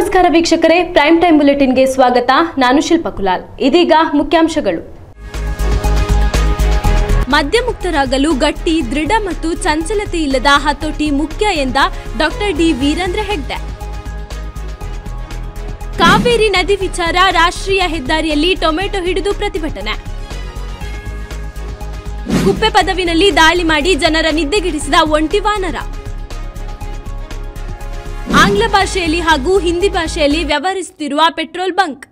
ನಮಸ್ಕಾರ ವೀಕ್ಷಕರೇ prime time ಬುಲೆಟಿನ್ಗೆ ಸ್ವಾಗತ ನಾನು ಶಿಲ್ಪಾ ಕುಲಾಲ್ ಇದೀಗ ಮುಖ್ಯಾಂಶಗಳು ಮದ್ಯಮುಕ್ತರಾಗಲು ಗಟ್ಟಿ ದೃಢ ಮತ್ತು ಚಂಚಲತೆ ಇಲ್ಲದ ಹತೋಟಿ ಮುಖ್ಯ ಎಂದ ಡಾಕ್ಟರ್ ಡಿ ವೀರೇಂದ್ರ ಹೆಗ್ಡೆ ಕಾವೇರಿ ನದಿ ವಿಚಾರ ರಾಷ್ಟ್ರೀಯ ಹೆದ್ದಾರಿಯಲ್ಲಿ ಟೊಮೆಟೊ ಹಿಡಿದು ಪ್ರತಿಭಟನೆ ಕುಪ್ಪೆ ಪದವಿನಲ್ಲಿ ದಾಳಿ ಮಾಡಿ ಜನರ ನಿದ್ದೆಗಿಡಿಸಿದ ಒಂಟಿ ವಾನರ ಆಂಗ್ಲ ಭಾಷೆಯಲ್ಲಿ ಹಾಗೂ ಹಿಂದಿ ಭಾಷೆಯಲ್ಲಿ ವ್ಯವಹರಿಸುತ್ತಿರುವ ಪೆಟ್ರೋಲ್ ಬಂಕ್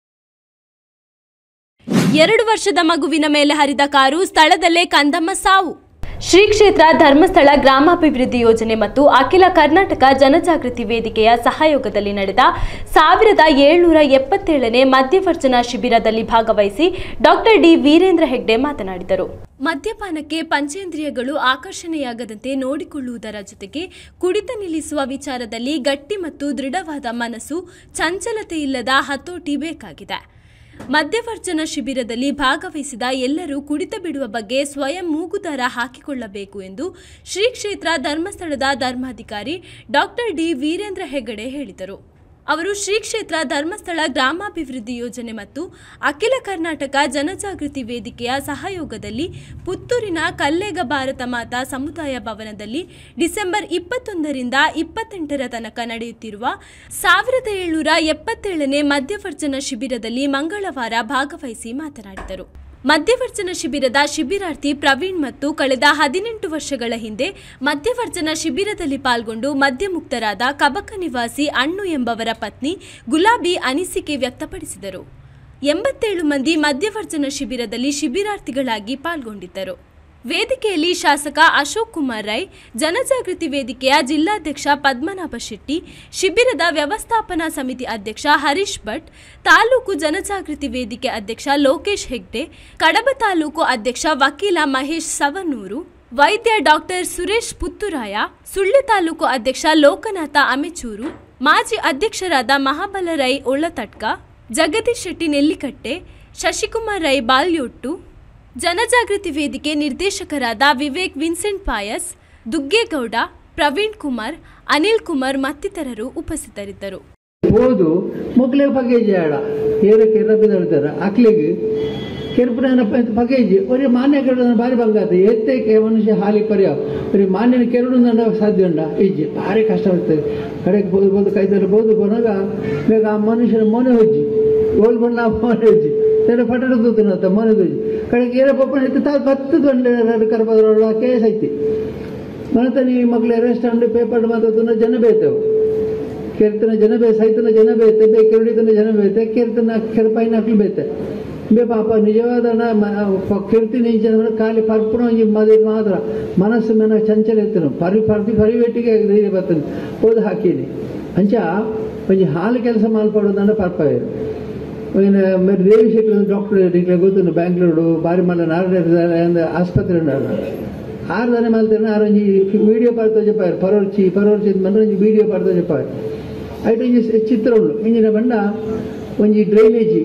ಎರಡು ವರ್ಷದ ಮಗುವಿನ ಮೇಲೆ ಹರಿದ ಕಾರು ಸ್ಥಳದಲ್ಲೇ ಕಂದಮ್ಮ ಸಾವು ಶ್ರೀ ಕ್ಷೇತ್ರ ಧರ್ಮಸ್ಥಳ ಗ್ರಾಮಾಭಿವೃದ್ಧಿ ಯೋಜನೆ ಮತ್ತು ಅಖಿಲ ಕರ್ನಾಟಕ ಜನಜಾಗೃತಿ ವೇದಿಕೆಯ ಸಹಯೋಗದಲ್ಲಿ ನಡೆದ ಸಾವಿರದ ಏಳ್ನೂರ ಎಪ್ಪತ್ತೇಳನೇ ಮದ್ಯವರ್ಜನ ಶಿಬಿರದಲ್ಲಿ ಭಾಗವಹಿಸಿ ಡಾಕ್ಟರ್ ಡಿ ವೀರೇಂದ್ರ ಹೆಗ್ಡೆ ಮಾತನಾಡಿದರು ಮದ್ಯಪಾನಕ್ಕೆ ಪಂಚೇಂದ್ರಿಯಗಳು ಆಕರ್ಷಣೆಯಾಗದಂತೆ ನೋಡಿಕೊಳ್ಳುವುದರ ಜೊತೆಗೆ ಕುಡಿತ ನಿಲ್ಲಿಸುವ ವಿಚಾರದಲ್ಲಿ ಗಟ್ಟಿ ಮತ್ತು ದೃಢವಾದ ಮನಸ್ಸು ಚಂಚಲತೆ ಇಲ್ಲದ ಹತೋಟಿ ಬೇಕಾಗಿದೆ ಮದ್ಯವರ್ಜನ ಶಿಬಿರದಲ್ಲಿ ಭಾಗವಹಿಸಿದ ಎಲ್ಲರೂ ಕುಡಿತ ಬಿಡುವ ಬಗ್ಗೆ ಸ್ವಯಂ ಮೂಗುದಾರ ಹಾಕಿಕೊಳ್ಳಬೇಕು ಎಂದು ಶ್ರೀ ಕ್ಷೇತ್ರ ಧರ್ಮಸ್ಥಳದ ಧರ್ಮಾಧಿಕಾರಿ ಡಾಕ್ಟರ್ ಡಿ ವೀರೇಂದ್ರ ಹೆಗಡೆ ಹೇಳಿದರು ಅವರು ಶ್ರೀ ಕ್ಷೇತ್ರ ಧರ್ಮಸ್ಥಳ ಗ್ರಾಮಾಭಿವೃದ್ಧಿ ಯೋಜನೆ ಮತ್ತು ಅಖಿಲ ಕರ್ನಾಟಕ ಜನಜಾಗೃತಿ ವೇದಿಕೆಯ ಸಹಯೋಗದಲ್ಲಿ ಪುತ್ತೂರಿನ ಕಲ್ಲೇಗ ಭಾರತ ಮಾತಾ ಸಮುದಾಯ ಭವನದಲ್ಲಿ ಡಿಸೆಂಬರ್ ಇಪ್ಪತ್ತೊಂದರಿಂದ ಇಪ್ಪತ್ತೆಂಟರ ತನಕ ನಡೆಯುತ್ತಿರುವ ಸಾವಿರದ ಏಳ್ನೂರ ಎಪ್ಪತ್ತೇಳನೇ ಮದ್ಯವರ್ಜನ ಶಿಬಿರದಲ್ಲಿ ಮಂಗಳವಾರ ಭಾಗವಹಿಸಿ ಮಾತನಾಡಿದರು ಮದ್ಯವರ್ಜನ ಶಿಬಿರದ ಶಿಬಿರಾರ್ಥಿ ಪ್ರವೀಣ್ ಮತ್ತು ಕಳೆದ ಹದಿನೆಂಟು ವರ್ಷಗಳ ಹಿಂದೆ ಮದ್ಯವರ್ಜನ ಶಿಬಿರದಲ್ಲಿ ಪಾಲ್ಗೊಂಡು ಮದ್ಯಮುಕ್ತರಾದ ಕಬಕ ನಿವಾಸಿ ಅಣ್ಣು ಎಂಬವರ ಪತ್ನಿ ಗುಲಾಬಿ ಅನಿಸಿಕೆ ವ್ಯಕ್ತಪಡಿಸಿದರು ಎಂಬತ್ತೇಳು ಮಂದಿ ಮದ್ಯವರ್ಜನ ಶಿಬಿರದಲ್ಲಿ ಶಿಬಿರಾರ್ಥಿಗಳಾಗಿ ಪಾಲ್ಗೊಂಡಿದ್ದರು ವೇದಿಕೆಯಲ್ಲಿ ಶಾಸಕ ಅಶೋಕ್ ಕುಮಾರ್ ರೈ ಜನಜಾಗೃತಿ ವೇದಿಕೆಯ ಜಿಲ್ಲಾಧ್ಯಕ್ಷ ಪದ್ಮನಾಭ ಶೆಟ್ಟಿ ಶಿಬಿರದ ವ್ಯವಸ್ಥಾಪನಾ ಸಮಿತಿ ಅಧ್ಯಕ್ಷ ಹರೀಶ್ ಭಟ್ ತಾಲೂಕು ಜನಜಾಗೃತಿ ವೇದಿಕೆ ಅಧ್ಯಕ್ಷ ಲೋಕೇಶ್ ಹೆಗ್ಡೆ ಕಡಬ ತಾಲೂಕು ಅಧ್ಯಕ್ಷ ವಕೀಲ ಮಹೇಶ್ ಸವನೂರು ವೈದ್ಯ ಡಾಕ್ಟರ್ ಸುರೇಶ್ ಪುತ್ತುರಾಯ ಸುಳ್ಯ ತಾಲೂಕು ಅಧ್ಯಕ್ಷ ಲೋಕನಾಥ ಅಮೆಚೂರು ಮಾಜಿ ಅಧ್ಯಕ್ಷರಾದ ಮಹಾಬಲ ರೈ ಉಳ್ಳತಟ್ಕ ಜಗದೀಶ್ ಶೆಟ್ಟಿ ನೆಲ್ಲಿಕಟ್ಟೆ ಶಶಿಕುಮಾರ್ ರೈ ಬಾಲ್ಯೊಟ್ಟು ಜನಜಾಗೃತಿ ವೇದಿಕೆ ನಿರ್ದೇಶಕರಾದ ವಿವೇಕ್ ವಿನ್ಸೆಂಟ್ ಪಾಯಸ್ ದುಗ್ಗೇಗೌಡ ಪ್ರವೀಣ್ ಕುಮಾರ್ ಅನಿಲ್ ಕುಮಾರ್ ಮತ್ತಿತರರು ಉಪಸ್ಥಿತರಿದ್ದರು ಹೋದು ಮೊಗ್ಲೆ ಪಗೇಜ್ ಆಡ ಏರಕ್ಕೆ ರಬ್ಬಿ ಹೇಳ್ತಾರೆ ಅಕ್ಲಿಗೆ ಕೆರುಪುನ ಪಗೇಜ್ ಒರೇ ಮಾನ್ಯ ಕೆರಡು ಬಾರಿ ಬಂಗಾತ ಎತ್ತಕ್ಕೆ ಮನುಷ್ಯ ಹಾಲಿ ಪರ್ಯ ಬರೀ ಮಾನ್ಯನ ಕೆರಡು ನಂಡ ಸಾಧ್ಯ ಉಂಡ ಈಜಿ ಭಾರಿ ಕಷ್ಟ ಆಗ್ತದೆ ಕಡೆಗೆ ಬೋದು ಬೋದು ಕೈದಲ್ಲಿ ಬೋದು ಕೊನಾಗ ಬೇಗ ಆ ಮನುಷ್ಯನ ಮೊನೆ ಹೊಜ್ಜಿ ಓಲ್ ಬಣ್ಣ ಮೊನೆ ಹೊಜ್ಜಿ ತೆರ ಪಟಡ ತೂತನತ್ತ ಮೊನೆ ಹೊಜ್ಜಿ ಕಡೆಗೆ ಏರ ಪಪ್ಪನ ಎತ್ತು ತಾ ಬತ್ತು ದೊಡ್ಡ ಕರ್ಬದ್ರೊಳ ಕೇಸ್ ಐತಿ ಮನತ ನೀ ಮಕ್ಳು ರೆಸ್ಟಾರೆಂಟ್ ಪೇಪರ್ ಮಾತಾಡ್ತಾನ ಜನ ಬೇತೇವು ಕೆರ್ತನ ಜನ ಬೇ ಸೈತನ ಜನ ಬೇತೆ ಬೇ ಕೆರಡಿತನ ಜನ ಬೇತೆ ಕೆರ್ತನ ಕೆರಪಾಯಿನ ಹಾಕ್ಲು ಬೇತೆ ಬೇ ಪಾಪ ನಿಜವಾದ ಕೆರ್ತಿ ನಿಂಚನ ಖಾಲಿ ಪರ್ಪುಣ ಒಂಜಿ ಮದಿ ಮಾತ್ರ ಮನಸ್ಸು ಮನ ಚಂಚಲ ಎತ್ತನು ಪರಿ ಪರ್ತಿ ಪರಿವೆಟ್ಟಿಗೆ ಧೈರ್ಯ ಬರ್ತನೆ ಓದು ಹಾಕೀನಿ ಅಂಚ ಒಂಜಿ ಹಾಲು ಕೆಲಸ ಮಾಲ್ಪಡೋದಂಡ ಪರ್ಪಾಯರು ಇನ್ನು మరి దేవి శెట్టి డాక్టర్ ఇట్లా కూతురు బెంగళూరు బారి మళ్ళీ నారాయణ ఆసుపత్రి ఉన్నాడు ఆరు దాని మళ్ళీ ఆరోజు వీడియో పాడుతూ చెప్పారు పరోర్చి పరోర్చి మన వీడియో పాడుతూ చెప్పారు అయితే ఈ చిత్రంలో ఇంజిన బండ ಒಂಜಿ ಡ್ರೈನೇಜಿ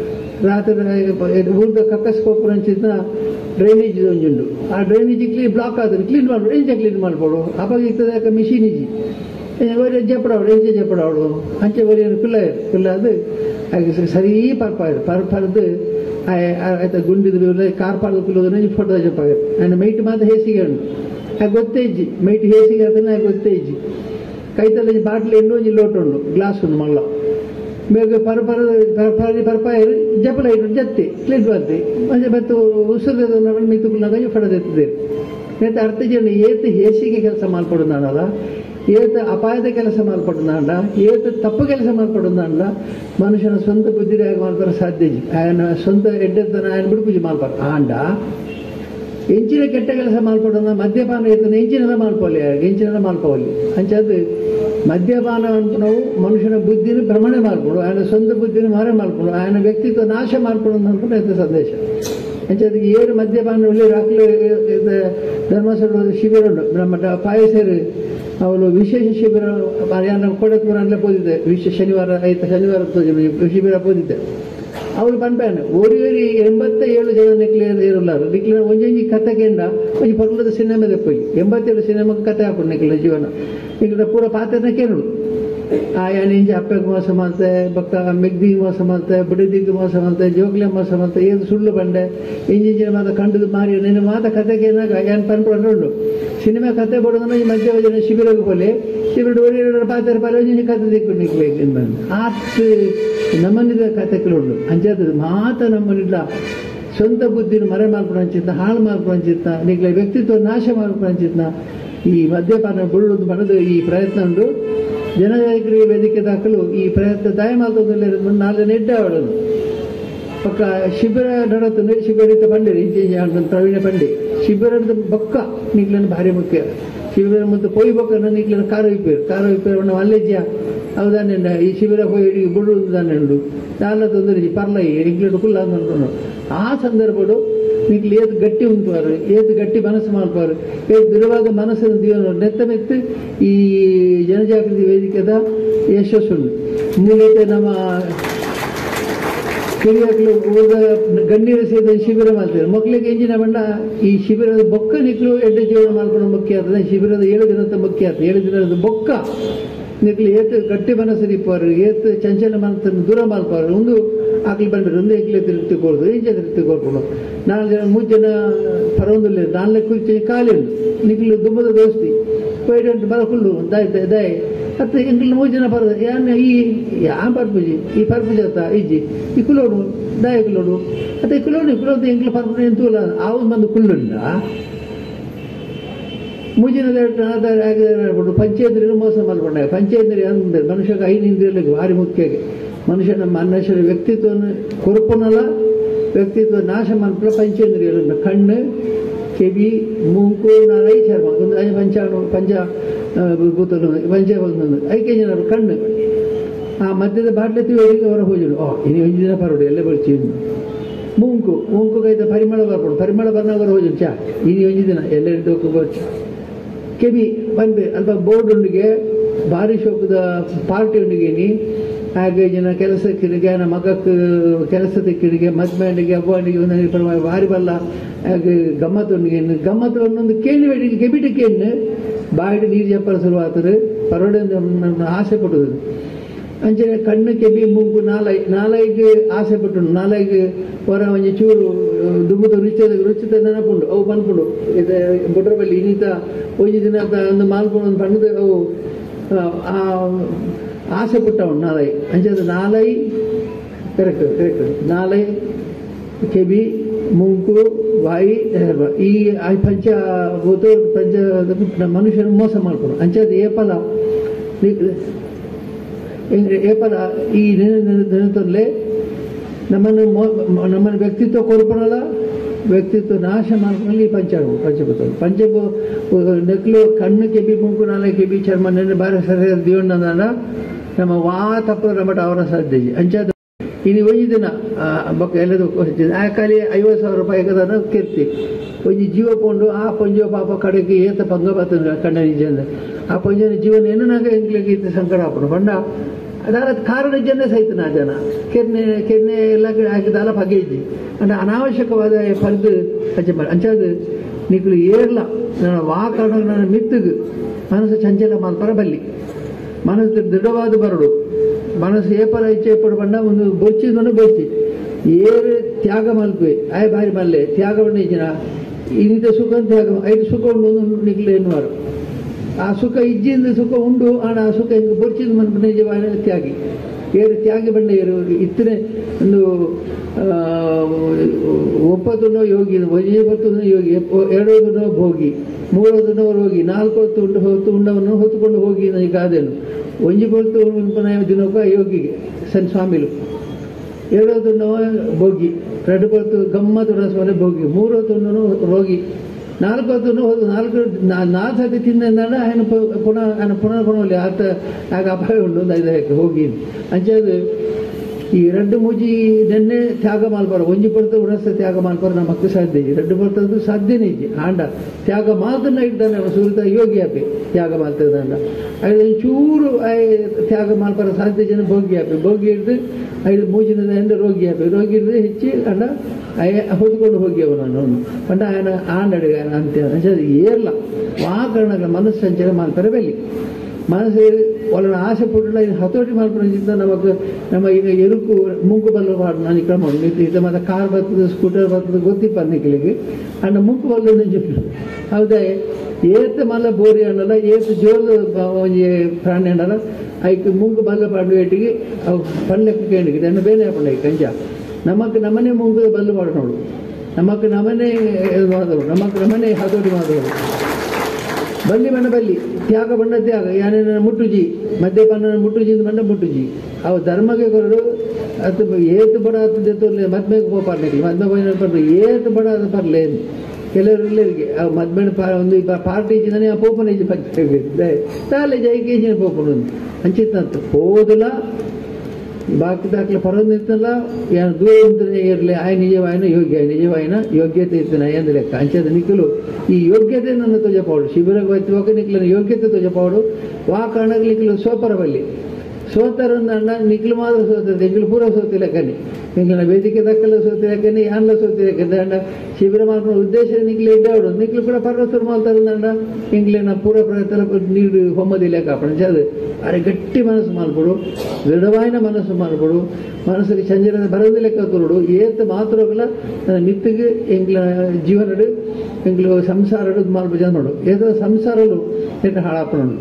ರಾತ್ರಿ ಊರ್ದ ಕಕ್ಕಸ್ಕೋಪುರ ಅಂಚಿನ ಡ್ರೈನೇಜ್ ಒಂಜುಂಡು ಆ ಡ್ರೈನೇಜ್ ಕ್ಲೀನ್ ಬ್ಲಾಕ್ ಆದ್ರೆ ಕ್ಲೀನ್ ಮಾಡ್ಬೋದು ಎಂಚ ಕ್ಲೀನ್ ಮಾಡ್ಬೋದು ಅವಾಗ ಇರ್ತದೆ ಮಿಷಿನ್ ಇಜಿ ಒರೆ ಜಪ್ಪಡಾವಡು ಎಂಚೆ ಜಪ್ಪಡಾವಡು ಅಂಚೆ ಒರೆ ಕುಲ್ಲ ಕುಲ್ಲ ಅದು ಹಾಗೆ ಸರಿ ಪರ್ಪಾಯರು ಪರ್ ಪರ್ದು ಆಯ್ತಾ ಗುಂಡಿದ್ರು ಕಾರ್ ಪಾರ್ದು ಕುಲ್ಲೋದ್ರೆ ಫೋಟೋ చెప్పారు ఆయన మైట్ మాత హేసిగా ఉండు నాకు ಗೊತ್ತೇ ఇజ్జి మైట్ హేసిగా అతను నాకు ಗೊತ್ತೇ ఇజ్జి కైతల బాటిల్ ఎండు ಒಂಜಿ ಲೋಟ ಉಂಡು ಗ್ಲಾಸ್ ಉಂಡು ಮಲ್ಲ ಬೇಗ ಪರ ಪರ ಪರ ಪರ್ಪಾಯರು ಜಪ್ಪಲ ಇಟ್ಟು ಜತ್ತಿ ಕ್ಲೀನ್ ಬರ್ತಿ ಮತ್ತೆ ಬತ್ತು ಉಸಿರು ಮಿತ್ತುకున్నాక ಫಡದೆತ್ತಿದೆ నేత అర్థ చేయండి ఏత హేసిಗೆ ಕೆಲಸ ಮಾಲ್ಪಡುದಾನಲ್ಲ ಏತ ಅಪಾಯದ ಕೆಲಸ ಮಾಲ್ಪಡುದಾಂಡ ಏತ ತಪ್ಪು ಕೆಲಸ ಮಾಲ್ಪಡುದಾಂಡ ಮನುಷ್ಯನ ಸ್ವಂತ ಬುದ್ಧಿರಾಗ ಮಾಡ್ತಾರೆ ಸಾಧ್ಯ ఆయన ಸ್ವಂತ ಎಡ್ಡೆತ್ತನ ఆయన ಬಿಡುಪೂಜೆ ಮಾಲ್ಪಾರ ಆಂಡ ಎಂಚಿನ ಕೆಟ್ಟ ಕೆಲಸ ಮಾಲ್ಪಡುದ ಮದ್ಯಪಾನ ಇರ್ತನ ಎಂಚಿನದ ಮಾಲ್ಪೋಲಿ ಎಂಚಿನದ ಮಾಲ್ಪೋಲಿ ಅಂಚದು ಮದ್ಯಪಾನ ಅಂತ ನಾವು ಮನುಷ್ಯನ ಬುದ್ಧಿನ ಭ್ರಮಣೆ ಮಾಡ್ಕೊಡು ఆయన ಸ್ವಂತ ಬುದ್ಧಿನ ಮಾರೆ ಮಾಡ್ಕೊಡು ఆయన ವ್ಯಕ್ತಿತ್ವ ನಾಶ ಮಾಡ್ಕೊಡು ಅಂತ ಎಂತ ಸಂದೇಶ ಅಂಚದಕ್ಕೆ ಏರು ಮದ್ಯಪಾನ ಒಳ್ಳೆ ರಾಕ್ಲು ಧರ್ಮಸ್ಥಳ ಶಿಬಿರ ಉಂಟು ನಮ್ಮ ಪಾಯಸರು ಅವಳು ವಿಶೇಷ ಶಿಬಿರ ಯಾರು ಕೊಡತ್ಪುರ ಅಲ್ಲೇ ಹೋದಿದ್ದೆ ವಿಶೇಷ ಶನಿವಾರ ಆಯ್ತು ಶನಿವಾರ ಶಿಬಿರ ಹೋದಿದ್ದೆ ಅವಳು ಪನ್ಪೇನು ಓರಿ ಓರಿ ಎಂಬತ್ತ ಏಳು ಜನ ನಿಕ್ಲಿಯರ್ ಇರಲಾರು ನಿಕ್ಲಿನ ಒಂಜೊಂಜಿ ಕಥೆಗೆಂಡ ಒಂಜಿ ಪರ್ಲದ ಸಿನಿಮಾ ದೆಪ್ಪೊಯ್ಯಿ ಎಂಬತ್ತೇಳು ಸಿನಿಮಾಗೆ ಕಥೆ ಹಾಕೊಂಡು ನಿಕ್ಲಿನ ಜೀವನ ಈಗ ಪೂರ ಪಾತ್ರನ ಕೇಳು ಆಯನ ಇಂಚ ಅಪ್ಪೆಗೆ ಮೋಸ ಮಾಡ್ತೆ ಬೊಕ್ಕ ಮೆಗ್ದಿಗೆ ಮೋಸ ಮಾಡ್ತೆ ಬುಡಿದಿಗೆ ಮೋಸ ಮಾಡ್ತೆ ಜೋಗ್ಲೆ ಮೋಸ ಮಾಡ್ತೆ ಏದು ಸುಳ್ಳು ಬಂಡೆ ಇಂಜಿಂಚಿನ ಮಾತ ಕಂಡದು ಮಾರಿ ನಿನ್ನ ಮಾತ ಕತೆಗೆ ಏನಾಗ ಏನ್ ಪನ್ಕೊಂಡು ಉಂಡು ಸಿನಿಮಾ ಕತೆ ಬಿಡೋದನ್ನ ಈ ಮಧ್ಯ ಯೋಜನೆ ಶಿಬಿರಕ್ಕೆ ಬೋಲೆ ಶಿಬಿರ ಓಡಿ ಪಾತ್ರ ಪಾಲ ಒಂಜಿ ಕತೆ ದಿಕ್ಕು ನಿಕ್ಬೇಕು ಬಂದು ಆತ್ ನಮ್ಮನಿದ ಕತೆಗಳುಂಡು ಅಂಚದ ಮಾತ ನಮ್ಮನಿಲ್ಲ ಸ್ವಂತ ಬುದ್ಧಿನ ಮರೆ ಮಾಡ್ಕೊಂಡು ಅಂಚಿತ್ತ ಹಾಳು ಮಾಡ್ಕೊಂಡು ಅಂಚಿತ್ತ ನಿಗ್ಲ ವ್ಯಕ್ತಿತ್ವ ನಾಶ ಮಾಡ್ಕೊಂಡು ಅಂಚಿತ್ತ ಈ ಮದ್ಯಪಾನ ಬುಳ್ಳುದು ಮನದು ಈ ಪ್ರಯತ್ನ ಉಂಡು ಜನನಾಯಕರಿಗೆ ವೇದಿಕೆ ದಾಖಲು ಈ ಪ್ರಯತ್ನ ದಯ ಮಾತೊಂದು ನಾಲ್ಕು ನೆಡ್ಡ ಅವಳನ್ನು ಪಕ್ಕ ಶಿಬಿರ ನಡತು ಶಿಬಿರಿತ ಪಂಡಿರಿ ಪ್ರವೀಣ ಪಂಡಿ ಶಿಬಿರದ ಬೊಕ್ಕ ನಿಗ್ಲನ್ನು ಭಾರಿ ಮುಖ್ಯ ಶಿಬಿರ ಮತ್ತು ಪೊಯ್ ಬೊಕ್ಕ ನಿಗ್ಲನ್ನು ಕಾರು ಇಪ್ಪೇರು ಕಾರು ಇಪ್ಪೇರು ಅಲ್ಲೆಜ್ಜ ಅವದಾನೆ ಈ ಶಿಬಿರ ಪೋಯಿ ಇಡೀ ಬುಡುದು ದಾನೆ ಉಂಡು ನಾಲ ತೊಂದರೆ ಪರ್ಲ ಇಂಗ್ಲೆಂಡ್ ಕುಲ್ಲ ಅನ್ಕೊಂಡು ಆ ಸಂದರ್ಭಡು ನಿಗ್ಲು ಏದು ಗಟ್ಟಿ ಉಂಟುವಾರು ಏದು ಗಟ್ಟಿ ಮನಸ್ಸು ಮಾಡ್ಪಾರು ಏದು ದೃಢವಾದ ಮನಸ್ಸನ್ನು ದೀವನ ನೆತ್ತ ಮೆತ್ತು ಈ ಜನಜಾಗೃತಿ ವೇದಿಕೆದ ಯಶಸ್ಸುಂಡು ಮೂಲತೆ ನಮ್ಮ ಹಿರಿಯಗಳು ಉಳಿದ ಗಣ್ಯರು ಸೇರಿದ ಶಿಬಿರ ಮಾಡ್ತಾರೆ ಮಕ್ಕಳಿಗೆ ಎಂಜಿನ ಬಣ್ಣ ಈ ಶಿಬಿರದ ಬೊಕ್ಕ ನಿಕ್ಲು ಎಡ್ಡೆ ಜೀವನ ಮಾಡ್ಕೊಂಡು ಮುಖ್ಯ ಆಗ್ತದೆ ಶಿಬಿರದ ಏಳು ದಿನದ ಮುಖ್ಯ ಆಗ್ತದೆ ಏಳು ದಿನದ ಬೊಕ್ಕ ನಿಕ್ಲು ಏತು ಗಟ್ಟಿ ಮನಸ್ಸು ನಿಪ್ಪವರು ಏತು ಚಂಚಲ ಮನಸ್ಸನ್ನು ದೂರ ಮಾಡ್ಪಾರು ಒಂದು ಆಕಲಿ ಬಂದ್ರೆ ಒಂದು ಏಕಲೆ ತಿರುಗಿ ಕೊಡೋದು ಇಂಚ ತಿರುಗಿ ಕೊಡ್ಕೊಂಡು ನಾಲ್ಕು ಜನ ಮೂರು ಜನ ಪರವೊಂದಿಲ್ಲ ನಾಲ್ಕು ಕುರ್ಚಿ ಕಾಲಿ ಉಂಟು ನಿಕ್ಲು ದುಮ್ಮದ ದೋಸ್ತಿ ಪೈಡಂಟು ಬರ ಫುಲ್ಲು ದಾಯ್ ದಾಯ್ ಹತ್ತು ಎಂಕ್ಲು ಮೂರು ಜನ ಬರೋದು ಯಾನ ಈ ಯಾ ಪರ್ಪುಜಿ ಈ ಪರ್ಪುಜಿ ಅತ್ತ ಇಜ್ಜಿ ಈ ಕುಲೋಡು ದಾಯ ಕುಲೋಡು ಅತ್ತ ಈ ಕುಲೋಡು ಕುಲೋದು ಎಂಕ್ಲು ಪರ್ಪುಜಿ ಎಂತೂಲ ಆವು ಬಂದು ಕುಳ್ಳುಂಡ ಮೂಜಿನ ಹೇಳ್ಬಿಟ್ಟು ಪಂಚಾಯತ್ರಿನ ಮೋಸ ಮಾಡ್ಕೊಂಡ ಪಂಚಾಯತ್ರಿ ಅಂದ್ರೆ ಮನುಷ್ಯಗೆ ಐದು ಇಂದ್ರಿಯಗಳಿಗೆ ಭಾರಿ ಮುಖ್ಯ ಮನುಷ್ಯನ ಮನುಷ್ಯನ ವ್ಯಕ್ತಿತ್ವವನ್ನು ಕೊರಪನಲ್ಲ ವ್ಯಕ್ತಿತ್ವ ನಾಶ ಮಾಡ್ಕೊಳ್ಳೋ ಪಂಚೇಂದ್ರಿಯಗಳು ಕಣ್ಣು ಕಿವಿ ಮೂಗು ನಾಲೈ ಚರ್ಮ ಒಂದು ಐದು ಪಂಚಾಣು ಪಂಚ ಭೂತಲು ಪಂಚ ಒಂದು ಐಕೆ ಜನರು ಕಣ್ಣು ಆ ಮಧ್ಯದ ಬಾಟ್ಲೆತ್ತಿ ವೇದಿಕೆ ಹೊರ ಹೋಜುಡು ಓ ಇನ್ನು ಒಂದು ದಿನ ಪರೋಡು ಎಲ್ಲ ಬರ್ಚಿ ಮೂಂಕು ಮೂಂಕು ಕೈತ ಪರಿಮಳ ಬರ್ಬೋದು ಪರಿಮಳ ಬರ್ನಾಗ ಹೋಜುಡು ಚಾ ಇನ್ನು ಒಂದು ದಿನ ಎಲ್ಲ ಹಿಡಿದು ಬರ್ಚಿ ಕೆಬಿ ಬಂದು ಅಲ್ಪ ಬೋರ್ಡ್ ಉಂಡಿಗೆ ಭಾರಿ ಶೋಕದ ಪಾರ್ಟಿ ಉಂಡಿಗೇನಿ ಹಾಗೆ ಜನ ಕೆಲಸ ಕಿಡಿಗೆ ನಮ್ಮ ಮಗಕ್ಕೆ ಕೆಲಸದ ಕಿಡಿಗೆ ಮದ್ಮೇಂಡಿಗೆ ಅವ್ವನಿಗೆ ಒಂದೊಂದು ಪರವಾಗಿ ಭಾರಿ ಬಲ್ಲ ಹಾಗೆ ಗಮ್ಮತ್ತು ಉಂಡಿಗೆ ಗಮ್ಮತ್ತು ಒಂದೊಂದು ಕೇಳಿ ಬೇಡಿಗೆ ಕೆಬಿಟಿ ಕೇಳಿ ಬಾಯಿಗೆ ನೀರು ಜಪ್ಪರ ಶುರುವಾತರು ಪರೋಡೆ ಆಸೆ ಪಟ್ಟದು ಅಂಚನೆ ಕಣ್ಣು ಕೆಬಿ ಮೂಗು ನಾಲೈ ನಾಲೈಗೆ ಆಸೆ ಪಟ್ಟು ನಾಲೈಗೆ ಹೊರ ಒಂಜಿ ಚೂರು ದುಮ್ಮದ ರುಚಿದ ರುಚಿತ ನೆನಪುಂಡು ಅವು ಬಂದ್ಕೊಂಡು ಇದು ಬುಡ್ರ ಬಲ್ಲಿ ಇನ್ನಿತ ಒಂಜಿ ದಿನ ಒಂದು ಮಾಲ್ಕೊಂಡು ಒಂದು ಬಣ್ಣದ ಅವು ಆ ಆಸೆ ಪಟ್ಟವು ನಾಲೈ ಅಂಚದ ನಾಲೈ ಕರೆಕ್ಟ್ ಕರೆಕ್ಟ್ ನಾಲೈ ಕೆಬಿ ಮೂಗು ಬಾಯಿ ಹೆರ್ಬ ಈ ಪಂಚ ಭೂತ ಪಂಚ ಮನುಷ್ಯನ ಮೋಸ ಮಾಡ್ಕೊಂಡು ಅಂಚದ ಏಪಲ ಏಪಲ ಈ ನೆನತಲ್ಲೇ ನಮ್ಮನ್ನು ನಮ್ಮನ್ನು ವ್ಯಕ್ತಿತ್ವ ಕೊರ್ಪಣಲ್ಲ ವ್ಯಕ್ತಿತ್ವ ನಾಶ ಮಾಡ್ಕೊಂಡು ಈ ಪಂಚಭೂ ಪಂಚಭೂತ ಪಂಚಭೂ ನೆಕ್ಲು ಕಣ್ಣು ಕೆಬಿ ಮೂಗು ನಾಳೆ ಕೆಬಿ ಚರ್ಮ ನೆನ್ನೆ ಬಾರಿ ಸರಿಯಾದ ದಿವಣ್ಣ ನಮ್ಮ ವಾ ತಪ್ಪು ನಮ್ಮಟ ಅವರ ಸಾಧ್ಯ ಅಂಚಾದ ಇನ್ನು ಒಂದು ದಿನ ಬೊಕ್ಕ ಎಲ್ಲದು ಆ ಖಾಲಿ ಐವತ್ತು ಸಾವಿರ ರೂಪಾಯಿ ಕದನ ಕೆರ್ತಿ ಒಂಜಿ ಜೀವ ಪೋಂಡು ಆ ಪಂಜ ಪಾಪ ಕಡೆಗೆ ಏತ ಪಂಗ ಬರ್ತದ ಕಣ್ಣ ನಿಜ ಆ ಪಂಜನ ಜೀವನ ಏನಾಗ ಎಂಕ್ಲಿಗೆ ಇತ್ತು ಸಂಕಟ ಹಾಕೊಂಡು ಬಂಡ ಅದಾರ ಕಾರಣ ಜನ ಸಹಿತ ನಾ ಜನ ಕೆರ್ನೆ ಕೆರ್ನೆ ಎಲ್ಲ ಹಾಕಿದಾಲ ಬಗೆ ಇದ್ದಿ ಅಂದ್ರೆ ಅನಾವಶ್ಯಕವಾದ ಪರ್ದು ಅಜ್ಜ ಅಂಚಾದ ನಿಕ್ಲು ಏರ್ಲ ನನ್ನ ವಾ ಕಾರಣ ನನ್ನ ಮಿತ್ತುಗು ಮನಸ್ಸು ಚಂಚಲ ಮಾಲ್ಪರ ಬಲ್ಲಿ ಮನಸ್ಸು ದೃಢವಾದ ಬರಡು ಮನಸ್ಸು ಏಪಲ ಇಚ್ಛೆ ಪಡು ಬಂಡ ಒಂದು ಬೊಚ್ಚಿದನ್ನು ಬೊಚ್ಚಿ ಏರು ತ್ಯಾಗ ಮಲ್ಪೆ ಆಯ್ ಬಾರಿ ಮಲ್ಲೆ ತ್ಯಾಗವನ್ನು ಇಚ್ಚಿನ ಇನ್ನಿತ ಸುಖ ತ್ಯಾಗ ಐದು ಸುಖ ಉಂಡು ಒಂದು ನಿಕ್ಲು ಎನ್ನುವರು ಆ ಸುಖ ಇಜ್ಜಿಂದ ಸುಖ ಉಂಡು ಆಣ ಆ ಸುಖ ಹಿಂಗೆ ಬೊಚ್ಚಿದ ಮನ್ಪು ನಿಜವಾದ ತ್ಯಾಗಿ ಏರು ತ್ಯಾಗಿ ಬಂಡ ಏರು ಇತ್ತನೆ ಒಂದು ಒಪ್ಪತ್ತನೋ ಯೋಗಿ ಒಂಬತ್ತನೋ ಯೋಗಿ ಎರಡೋದನೋ ಭೋಗಿ ಮೂರೋದನೋ ರೋಗಿ ನಾಲ್ಕು ಹೊತ್ತು ಉಂಡು ಹೊತ್ತು ಉಂಡವನ್ನು ಹೊತ್ತುಕೊಂಡು ಹೋಗಿ ನನಗೆ ಕಾದೇನು ಒಂಜಿ ಹೊತ್ತು ಉಂಪನ ದಿನಕ್ಕ ಯೋಗಿಗೆ ಸನ್ ಸ್ವಾಮಿಲು ಎರಡೋದನ್ನೋ ಭೋಗಿ ಎರಡು ಹೊತ್ತು ಗಮ್ಮತ್ತು ರಸವನೆ ಭೋಗಿ ಮೂರೊತ್ತನ್ನು ರೋಗಿ ನಾಲ್ಕು ಹೊತ್ತು ಹೋದ ನಾಲ್ಕು ನಾಲ್ಕು ಸತಿ ತಿಂದ ఆయన ಪುನಃ ఆయన ಪುನಃ ಕೊಡಲಿ ಆತ ಆಗ ಅಪಾಯ ಉಂಡು ಒಂದು ಐದು ಹಾಕಿ ಹೋಗಿ ಅಂಚದು ಈ ರೆಡ್ಡು ಮುಜಿ ನೆನ್ನೆ ತ್ಯಾಗ ಮಾಲ್ಬಾರ ಒಂಜಿ ಪಡ್ತ ಉರಸ ತ್ಯಾಗ ಮಾಲ್ಬಾರ ನಮ್ಮ ಮಕ್ಕಳು ಸಾಧ್ಯ ಇದೆ ರೆಡ್ಡು ಪಡ್ತದ್ದು ಸಾಧ್ಯನೇ ಇದೆ ಆಂಡ ತ್ಯಾಗ ಮಾತನ್ನ ಇದ್ದಾನೆ ಸುರಿತ ಯೋಗಿ ಆಪಿ ತ್ಯಾಗ ಮಾಲ್ತದಂಡ ಐದು ಚೂರು ತ್ಯಾಗ ಮಾಲ್ಬಾರ ಸಾಧ್ಯ ಜನ ಭೋಗಿ ಆಪಿ ಭೋಗಿ ಹಿಡ್ದು ಐದು ಮೂಜಿನದ ಎಂಡ ರೋಗಿ ಆಪಿ ರೋಗಿ ಹಿಡ್ದು ಹೆಚ್ಚಿ ಅಂಡ ಅಯ ಹೊದ್ಕೊಂಡು ಹೋಗಿ ಅವನನ್ನು ಪಂಡ ఆయన ಆಂಡಡಿಗ ಅಂತ ಅಂಚದು ಏರ್ಲ ವಾಕರಣಗಳ ಮನಸ್ಸು ಸಂಚಾರ ಮಾಲ್ಪರ ಬೆಲ್ಲಿ ಮನಸ್ಸು ಒಳ್ಳೆ ಆಸೆ ಪುಟ್ಟಲ ಇದು ಹತೋಟಿ ಮಾಡ್ಕೊಂಡ ನಮಗೆ ನಮ್ಮ ಈಗ ಎರುಕು ಮುಂಕು ಬಲ್ಲ ಪಾಡು ನಾನು ಕ್ರಮ ಉಂಟು ಇದು ಇದು ಮತ್ತೆ ಕಾರ್ ಬರ್ತದೆ ಸ್ಕೂಟರ್ ಬರ್ತದೆ ಗೊತ್ತಿಪ್ಪ ನಿಕ್ಕಲಿಗೆ ಅಣ್ಣ ಮುಂಕು ಬಲ್ಲ ನಿಂಜು ಹೌದಾ ಏತ್ ಮಲ್ಲ ಬೋರಿ ಅನ್ನಲ್ಲ ಏತ್ ಜೋರ್ದು ಒಂಜಿ ಪ್ರಾಣಿ ಅನ್ನಲ್ಲ ಐಕ್ ಮುಂಕು ಬಲ್ಲ ಪಾಡು ಏಟಿಗೆ ಅವು ಪಲ್ಲೆಕ್ಕೆ ಕೇಳಿಗೆ ಅಣ್ಣ ಬೇನೆ ಹಾಕೊಂಡ ಈ ಕಂಜ ನಮಕ್ ನಮ್ಮನೆ ಮುಂಕು ಬಲ್ಲು ಪಾಡು ನೋಡು ನಮಕ್ ನಮ್ಮನೆ ಇದು ಮಾಡಿದವರು ನಮಕ್ ನಮ್ಮನೆ ಹತೋಟಿ ಮಾಡಿದವರು ಬಲ್ಲಿ ಬಣ್ಣ ಬಲ್ಲಿ ತ್ಯಾಗ ಬಣ್ಣ ತ್ಯಾಗ ಯಾನೇನ ಮುಟ್ಟುಜಿ ಮದ್ಯಪಾನ ಮುಟ್ಟುಜಿ ಬಣ್ಣ ಮುಟ್ಟುಜಿ ಅವು ಧರ್ಮಕ್ಕೆ ಕೊರಡು ಅದು ಏತು ಬಡ ಅದು ದೆತ್ತೋರ್ಲೆ ಮದ್ಮೆಗೆ ಹೋಗ್ಪಾರ್ಲಿ ಮದ್ಮೆ ಹೋಗಿ ಬರ್ಲಿ ಏತು ಬಡ ಅದು ಬರ್ಲಿ ಕೆಲವರು ಇಲ್ಲರಿಗೆ ಆ ಮದ್ಮೆನ ಪಾ ಒಂದು ಈ ಪಾರ್ಟಿ ಇಚ್ಚಿದಾನೆ ಆ ಪೋಪನ ಇಜ್ಜಿ ಪತ್ತೆ ತಾಲೆ ಜೈಗೆ ಇಜ್ಜಿನ ಪೋಪನ ಒಂದು ಅಂಚಿತ್ತಂತ ಹೋದಲ ಬಾಕಿ ದಾಖಲೆ ಪರೊಂದು ಇತ್ತಲ್ಲ ಏನು ದೂರ ಉಂಟನೆ ಇರಲಿ ಆಯ ನಿಜವಾಯಿನ ಯೋಗ್ಯ ನಿಜವಾಯಿನ ಯೋಗ್ಯತೆ ಇರ್ತನ ಎಂದು ಲೆಕ್ಕ ಅಂಚದ ನಿಕ್ಕಲು ಈ ಯೋಗ್ಯತೆ ನನ್ನ ತೊಜಪಾಡು ಶಿಬಿರಕ್ಕೆ ಬರ್ತುವಾಗ ನಿಕ್ಲನ ಯೋಗ್ಯತೆ ತೊಜಪಾಡು ವಾ ಕಾರಣಕ್ಕೆ ನಿಕ್ಕಲು ಸೋಪರ ಬಲ್ಲಿ ಸೋತರನ್ನ ಅಣ್ಣ ನಿಕ್ಲು ಮಾತ್ರ ಸೋತದೆ ಎಂಗ್ಲು ಪೂರ ಸೋತಿಲ್ಲ ಕನಿ ಎಂಗ್ಲನ ವೇದಿಕೆ ದಕ್ಕಲ್ಲ ಸೋತಿಲ್ಲ ಕನಿ ಯಾನ್ಲ ಸೋತಿಲ್ಲ ಕನಿ ಅಣ್ಣ ಶಿಬಿರ ಮಾಡ್ಕೊಂಡು ಉದ್ದೇಶ ನಿಕ್ಲೆ ಇದ್ದಾವಡು ನಿಕ್ಲು ಕೂಡ ಪರ್ವತರು ಮಾಡ್ತಾರಂದ ಅಣ್ಣ ಎಂಗ್ಲಿನ ಪೂರ ಪ್ರಯತ್ನ ನೀಡು ಹೊಮ್ಮದಿಲ್ಲ ಕಾಪಣ ಚದು ಅರೆ ಗಟ್ಟಿ ಮನಸ್ಸು ಮಾಡ್ಬಿಡು ದೃಢವಾಯಿನ ಮನಸ್ಸು ಮಾಡ್ಬಿಡು ಮನಸ್ಸಿಗೆ ಚಂಜರದ ಬರೋದು ಲೆಕ್ಕ ತೋರುಡು ಏತ್ ಮಾತ್ರಗಳ ಮಿತ್ತಿಗೆ ಎಂಗ್ಲ ಜೀವನಡು ಎಂಗ್ಲು ಸಂಸಾರಡು ಮಾಡ್ಬೋದು ನೋಡು ಏదో ಸಂಸಾರಲು ಎಟ್ಟು ಹಾಳಾಪಣು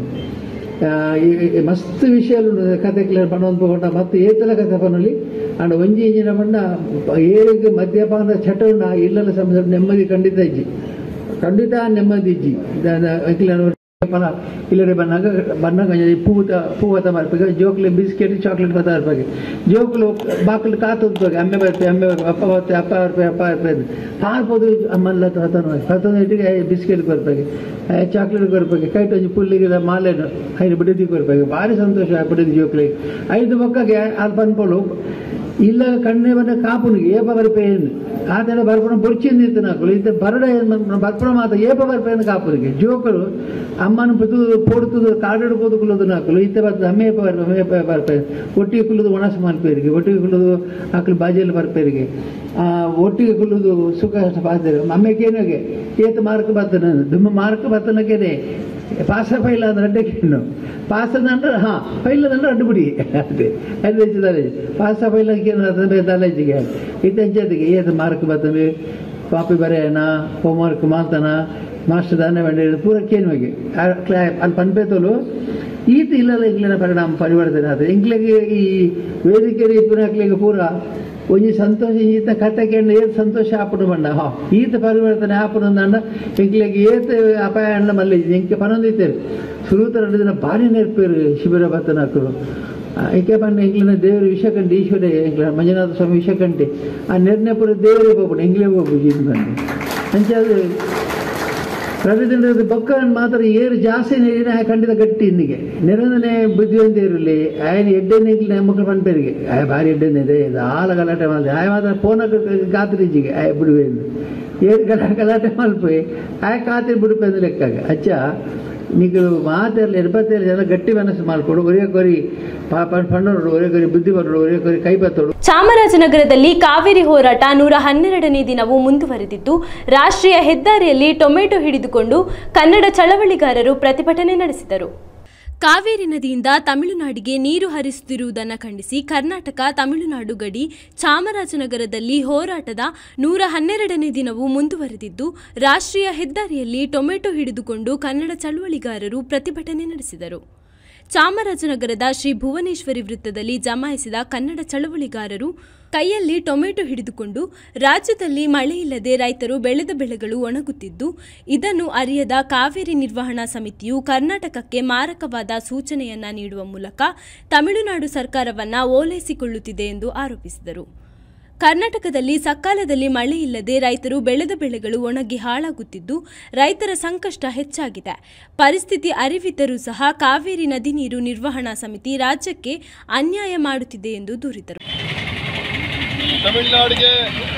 ಮಸ್ತ್ ವಿಷಯಾలు ಕಥೆಗಳ ಪಣವನ್ನು ಪೋಕೊಂಡ ಮತ್ತೆ ಏತಲ ಕಥೆ ಪನಲ್ಲಿ ಅಂಡ್ ಒಂಜಿ ಇಂಜಿನ ಬಣ್ಣ ಏಳಿಗೆ ಮದ್ಯಪಾನ ಚಟ ಉಂಡ ಇಲ್ಲದ ಸಮಸ್ಯೆ ನೆಮ್ಮದಿ ಖಂಡಿತ ಇಜ್ಜಿ ಖಂಡಿತ ನೆಮ್ಮದಿ ಇಜ್ಜಿ ಪನ ಇಲ್ಲರೆ ಬನ್ನಾಗ ಬನ್ನಾಗ ಪೂತ ಪೂವತ ಮಾರ್ಪಾಗ ಜೋಕ್ಲೆ ಬಿಸ್ಕೆಟ್ ಚಾಕ್ಲೇಟ್ ಬತ್ತ ಮಾರ್ಪಾಗೆ ಜೋಕ್ಲು ಬಾಕ್ಲು ಕಾತು ಅಮ್ಮೆ ಬರ್ಪೆ ಅಮ್ಮೆ ಅಪ್ಪ ಬರ್ತೆ ಅಪ್ಪ ಬರ್ಪೆ ಅಪ್ಪ ಬರ್ಪೆ ಹಾರ್ಬೋದು ಅಮ್ಮಲ್ಲ ಹತನ ಹತನ ಇಟ್ಟಿಗೆ ಬಿಸ್ಕೆಟ್ ಬರ್ಪಾಗೆ ಚಾಕ್ಲೇಟ್ ಕೊರ್ಪಾಗೆ ಕೈಟ್ ಒಂಜಿ ಪುಲ್ಲಿಗೆ ಮಾಲೆನು ಐದು ಬಿಡದಿ ಕೊರ್ಪಾಗೆ ಭಾರಿ ಸಂತೋಷ ಬಿಡದಿ ಜೋಕ್ಲೆ ಐದು ಮಕ್ಕಗೆ ಅಲ್ಲಿ ಬಂದ್ಕೊಳ್ಳು ಇಲ್ಲ ಕಣ್ಣೆ ಬಂದ ಕಾಪುನಿಗೆ ಏಪ ಬರ್ಪೇನು ಆತನ ಬರ್ಪಣ ಬೊರ್ಚಿಂದ ಇತ್ತು ನಾಕು ಇದ್ದ ಬರಡ ಬರ್ಪಣ ಮಾತ ಏಪ ಬರ್ಪೇನು ಕಾಪುನಿಗೆ ಜೋಕರು ಅಮ್ಮನ ಪುತು ಪೋಡುತ್ತದು ಕಾಡಾಡು ಪೋದುಕೊಳ್ಳೋದು ನಾಕಲು ಇತ್ತ ಬರ್ತದೆ ಅಮ್ಮೆ ಏಪ ಬರ್ಪ ಅಮ್ಮೆ ಏಪ ಬರ್ಪೆ ಒಟ್ಟಿಗೆ ಕುಲ್ಲುದು ಒಣಸು ಮಾಡ್ಪೇರಿಗೆ ಒಟ್ಟಿಗೆ ಕುಲ್ಲುದು ಆಕಳು ಬಾಜಿಯಲ್ಲಿ ಬರ್ಪೇರಿಗೆ ಒಟ್ಟಿಗೆ ಕುಲ್ಲುದು ಸುಖ ಬಾದ್ರೆ ಅಮ್ಮೆಗೇನಗೆ ಏತ ಮಾರ್ಕ್ ಬರ್ತನ ದುಮ್ಮ ಮಾರ್ಕ್ ಬರ್ತನಕ್ಕೇನೆ ಪಾಸ ಫೈಲ್ ಅಂದ್ರೆ ಅಡ್ಡಕ್ಕೇನು ಪಾಸ ಅಂದ್ರೆ ಹಾ ಫೈಲ್ ಅಂದ್ರೆ ಅಡ್ಡುಬಿಡಿ ಅದೇ ಅದು ಹೆಚ್ಚಿದ್ದಾರೆ ಪಾಸ ಫೈಲ್ ಅದನ್ನ ಕಾಲೇಜಿಗೆ ಇತ್ತಂಚದಿಗೆ ಏത് ಮಾರ್ಕ್ ಬರ್ತದೆ ಕಾಪಿ ಬರೆಯನ ಹೋಮ್ವರ್ಕ್ ಮಾಡ್ತಾನ ಮಾಸ್ಟರ್ ದಾನೆ ಬಂಡಿ ಪೂರ ಕೇನ್ಮಗೆ ಅಲ್ಲಿ ಪನ್ಪೇತೋಲು ಈತ ಇಲ್ಲಲ್ಲ ಇಂಗ್ಲಿನ ಪರಿಣಾಮ ಪರಿವರ್ತನೆ ಆದ ಇಂಗ್ಲಿಗೆ ಈ ವೇದಿಕೆ ಪುನಃ ಪೂರ ಒಂಜಿ ಸಂತೋಷ ಈತ ಕಟ್ಟಕ್ಕೆ ಏತ್ ಸಂತೋಷ ಆಪುಡು ಬಂಡ ಹಾ ಈತ ಪರಿವರ್ತನೆ ಆಪುಡು ಅಂದ ಎಂಕ್ಲೆಗೆ ಏತ್ ಅಪಾಯ ಅಣ್ಣ ಮಲ್ಲಿ ಎಂಕೆ ಪನೊಂದಿತ್ತೇರು ಸುರುತರ ದಿನ ಭಾರಿ ನೆರ್ಪೇರು ಶಿಬಿರ ಬತ್ತನ ಹಾಕರು ಏಕೆ ಬಂದ ಎಂಗ್ಲಿನ ದೇವರು ವಿಷಕಂಠಿ ಈಶ್ವರ ಎಂಗ್ಲ ಮಂಜುನಾಥ ಸ್ವಾಮಿ ವಿಷಕಂಠಿ ಆ ನಿರ್ಣಯಪುರ ದೇವರೇ ಹೋಗ್ಬಿಡು ಎಂಗ್ಲೇ ಹೋಗ್ಬಿಡು ಇದು ಬಂದು ಅಂಚಾದ್ರೆ ಪ್ರತಿದಿನದ ಬೊಕ್ಕನ್ನು ಮಾತ್ರ ಏರು ಜಾಸ್ತಿ ನೀರಿನ ಖಂಡಿತ ಗಟ್ಟಿ ಇನ್ನಿಗೆ ನೆರದನೆ ಬುದ್ಧಿವಂತ ಇರಲಿ ಆಯ್ನ ಎಡ್ಡೆ ನಿಗ್ಲಿ ಮಕ್ಕಳು ಪನ್ಪೇರಿಗೆ ಆಯ್ ಭಾರಿ ಎಡ್ಡೆನೆ ಇದೆ ಇದು ಆಲ ಗಲಾಟೆ ಮಾಡಿದೆ ಆಯ್ ಮಾತ್ರ ಫೋನ ಗಾತ್ರಿಜಿಗೆ ಆಯ್ ಬಿಡುವೆ ಏರು ಗಲಾಟೆ ಗಲಾಟೆ ಮಲ್ಪೋಯ್ ಆಯ್ ಖಾತ್ರಿ ಬಿಡುಪೆ ಅಂದ್ರೆ ಲೆಕ್ಕಾಗ ಅಚ್ಚ ನೀವು ಮಾತೆಲ್ಲ ಎಪ್ಪತ್ತೇಳು ಜನ ಗಟ್ಟಿ ಮನಸ್ಸು ಮಾಡಿಕೊಡು ಒರೇ ಕೊರಿ ಪಾಪ ಪಣ್ಣೋಡು ಒರೇ ಕೊರಿ ಬುದ್ಧಿ ಬರೋಡು ಒರೇ ಕೊರಿ ಕೈ ಬತ್ತೋಡು ಚಾಮರಾಜನಗರದಲ್ಲಿ ಕಾವೇರಿ ಹೋರಾಟ ನೂರ ಹನ್ನೆರಡನೇ ದಿನವೂ ಮುಂದುವರೆದಿದ್ದು ರಾಷ್ಟ್ರೀಯ ಹೆದ್ದಾರಿಯಲ್ಲಿ ಟೊಮೆಟೊ ಹಿಡಿದುಕೊಂಡು ಕನ್ನಡ ಚಳವಳಿಗಾರರು ಪ್ರತಿಭಟನೆ ನಡೆಸಿದರು ಕಾವೇರಿ ನದಿಯಿಂದ ತಮಿಳುನಾಡಿಗೆ ನೀರು ಹರಿಸುತ್ತಿರುವುದನ್ನು ಖಂಡಿಸಿ ಕರ್ನಾಟಕ ತಮಿಳುನಾಡು ಗಡಿ ಚಾಮರಾಜನಗರದಲ್ಲಿ ಹೋರಾಟದ ನೂರ ಹನ್ನೆರಡನೇ ದಿನವೂ ಮುಂದುವರೆದಿದ್ದು ರಾಷ್ಟ್ರೀಯ ಹೆದ್ದಾರಿಯಲ್ಲಿ ಟೊಮೆಟೊ ಹಿಡಿದುಕೊಂಡು ಕನ್ನಡ ಚಳವಳಿಗಾರರು ಪ್ರತಿಭಟನೆ ನಡೆಸಿದರು ಚಾಮರಾಜನಗರದ ಶ್ರೀ ಭುವನೇಶ್ವರಿ ವೃತ್ತದಲ್ಲಿ ಜಮಾಯಿಸಿದ ಕನ್ನಡ ಚಳವಳಿಗಾರರು ಕೈಯಲ್ಲಿ ಟೊಮೆಟೊ ಹಿಡಿದುಕೊಂಡು ರಾಜ್ಯದಲ್ಲಿ ಮಳೆಯಿಲ್ಲದೆ ರೈತರು ಬೆಳೆದ ಬೆಳೆಗಳು ಒಣಗುತ್ತಿದ್ದು ಇದನ್ನು ಅರಿಯದ ಕಾವೇರಿ ನಿರ್ವಹಣಾ ಸಮಿತಿಯು ಕರ್ನಾಟಕಕ್ಕೆ ಮಾರಕವಾದ ಸೂಚನೆಯನ್ನ ನೀಡುವ ಮೂಲಕ ತಮಿಳುನಾಡು ಸರ್ಕಾರವನ್ನ ಓಲೈಸಿಕೊಳ್ಳುತ್ತಿದೆ ಎಂದು ಆರೋಪಿಸಿದರು ಕರ್ನಾಟಕದಲ್ಲಿ ಸಕಾಲದಲ್ಲಿ ಮಳೆ ಇಲ್ಲದೆ ರೈತರು ಬೆಳೆದ ಬೆಳೆಗಳು ಒಣಗಿ ಹಾಳಾಗುತ್ತಿದ್ದು ರೈತರ ಸಂಕಷ್ಟ ಹೆಚ್ಚಾಗಿದೆ ಪರಿಸ್ಥಿತಿ ಅರಿವಿದ್ದರೂ ಸಹ ಕಾವೇರಿ ನದಿ ನೀರು ನಿರ್ವಹಣಾ ಸಮಿತಿ ರಾಜ್ಯಕ್ಕೆ ಅನ್ಯಾಯ ಮಾಡುತ್ತಿದೆ ಎಂದು ದೂರಿದರು ತಮಿಳುನಾಡಿಗೆ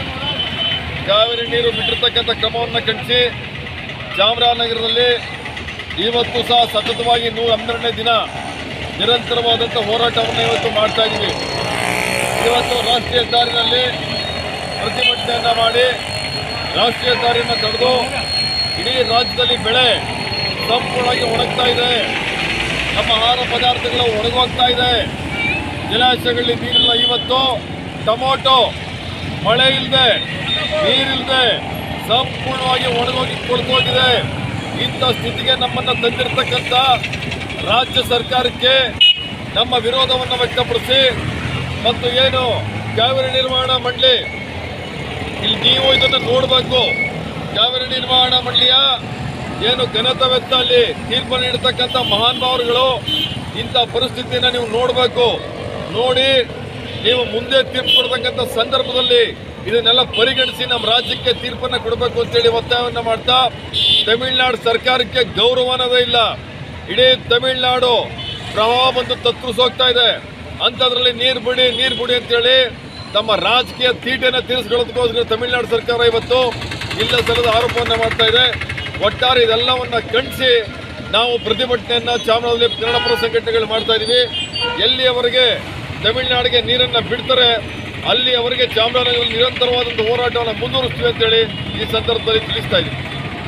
ಕಾವೇರಿ ನೀರು ಬಿಟ್ಟಿರ್ತಕ್ಕಂಥ ಕ್ರಮವನ್ನು ಖಂಡಿಸಿ ಚಾಮರಾಜನಗರದಲ್ಲಿ ಇವತ್ತು ಸಹ ಸತತವಾಗಿ ನೂರ ಹನ್ನೆರಡನೇ ದಿನ ನಿರಂತರವಾದಂಥ ಹೋರಾಟವನ್ನು ಇವತ್ತು ಮಾಡ್ತಾ ಇದ್ದೀವಿ ಇವತ್ತು ರಾಷ್ಟ್ರೀಯ ಹೆದ್ದಾರಿನಲ್ಲಿ ಪ್ರತಿಭಟನೆಯನ್ನು ಮಾಡಿ ರಾಷ್ಟ್ರೀಯ ಹೆದ್ದಾರಿಯನ್ನು ತಡೆದು ಇಡೀ ರಾಜ್ಯದಲ್ಲಿ ಬೆಳೆ ಸಂಪೂರ್ಣವಾಗಿ ಒಣಗ್ತಾ ಇದೆ ನಮ್ಮ ಆಹಾರ ಪದಾರ್ಥಗಳು ಒಣಗೋಗ್ತಾ ಇದೆ ಜಲಾಶಯಗಳಲ್ಲಿ ನೀರಿಲ್ಲ ಇವತ್ತು ಟೊಮೊಟೊ ಮಳೆ ಇಲ್ಲದೆ ನೀರಿಲ್ಲದೆ ಸಂಪೂರ್ಣವಾಗಿ ಒಣಗೋಗಿ ಕೊಳ್ತೋಗಿದೆ ಇಂಥ ಸ್ಥಿತಿಗೆ ನಮ್ಮನ್ನು ತಂದಿರತಕ್ಕಂಥ ರಾಜ್ಯ ಸರ್ಕಾರಕ್ಕೆ ನಮ್ಮ ವಿರೋಧವನ್ನು ವ್ಯಕ್ತಪಡಿಸಿ ಮತ್ತು ಏನು ಕಾವೇರಿ ನಿರ್ವಹಣಾ ಮಂಡಳಿ ಇಲ್ಲಿ ನೀವು ಇದನ್ನು ನೋಡಬೇಕು ಕಾವೇರಿ ನಿರ್ವಹಣಾ ಮಂಡಳಿಯ ಏನು ಘನತವೆತ್ತ ಅಲ್ಲಿ ತೀರ್ಪು ನೀಡತಕ್ಕಂಥ ಮಹಾನ್ ಭಾವರುಗಳು ಇಂಥ ಪರಿಸ್ಥಿತಿಯನ್ನು ನೀವು ನೋಡಬೇಕು ನೋಡಿ ನೀವು ಮುಂದೆ ತೀರ್ಪು ಕೊಡ್ತಕ್ಕಂಥ ಸಂದರ್ಭದಲ್ಲಿ ಇದನ್ನೆಲ್ಲ ಪರಿಗಣಿಸಿ ನಮ್ಮ ರಾಜ್ಯಕ್ಕೆ ತೀರ್ಪನ್ನು ಕೊಡಬೇಕು ಅಂತೇಳಿ ಒತ್ತಾಯವನ್ನು ಮಾಡ್ತಾ ತಮಿಳುನಾಡು ಸರ್ಕಾರಕ್ಕೆ ಗೌರವ ಅನ್ನೋದೇ ಇಲ್ಲ ಇಡೀ ತಮಿಳುನಾಡು ಪ್ರವಾಹ ಬಂದು ತತ್ತರಿಸಿ ಹೋಗ್ತಾ ಇದೆ ಅಂಥದ್ರಲ್ಲಿ ನೀರು ಬಿಡಿ ನೀರು ಬಿಡಿ ಅಂತೇಳಿ ತಮ್ಮ ರಾಜಕೀಯ ತೀಟೆನ ತೀರಿಸ್ಕೊಳ್ಳೋದಕ್ಕೋಸ್ಕರ ತಮಿಳುನಾಡು ಸರ್ಕಾರ ಇವತ್ತು ಇಲ್ಲ ಸಲ್ಲದ ಆರೋಪವನ್ನು ಮಾಡ್ತಾ ಇದೆ ಒಟ್ಟಾರೆ ಇದೆಲ್ಲವನ್ನ ಖಂಡಿಸಿ ನಾವು ಪ್ರತಿಭಟನೆಯನ್ನ ಚಾಮರಾಜನಗರ ಕನ್ನಡಪರ ಸಂಘಟನೆಗಳು ಮಾಡ್ತಾ ಇದೀವಿ ಎಲ್ಲಿಯವರೆಗೆ ತಮಿಳುನಾಡಿಗೆ ನೀರನ್ನ ಬಿಡ್ತಾರೆ ಅಲ್ಲಿ ಅವರಿಗೆ ಚಾಮರಾಜನಗರ ನಿರಂತರವಾದಂಥ ಹೋರಾಟವನ್ನು ಮುಂದುವರಿಸ್ತೀವಿ ಅಂತೇಳಿ ಈ ಸಂದರ್ಭದಲ್ಲಿ ತಿಳಿಸ್ತಾ ಇದ್ದೀವಿ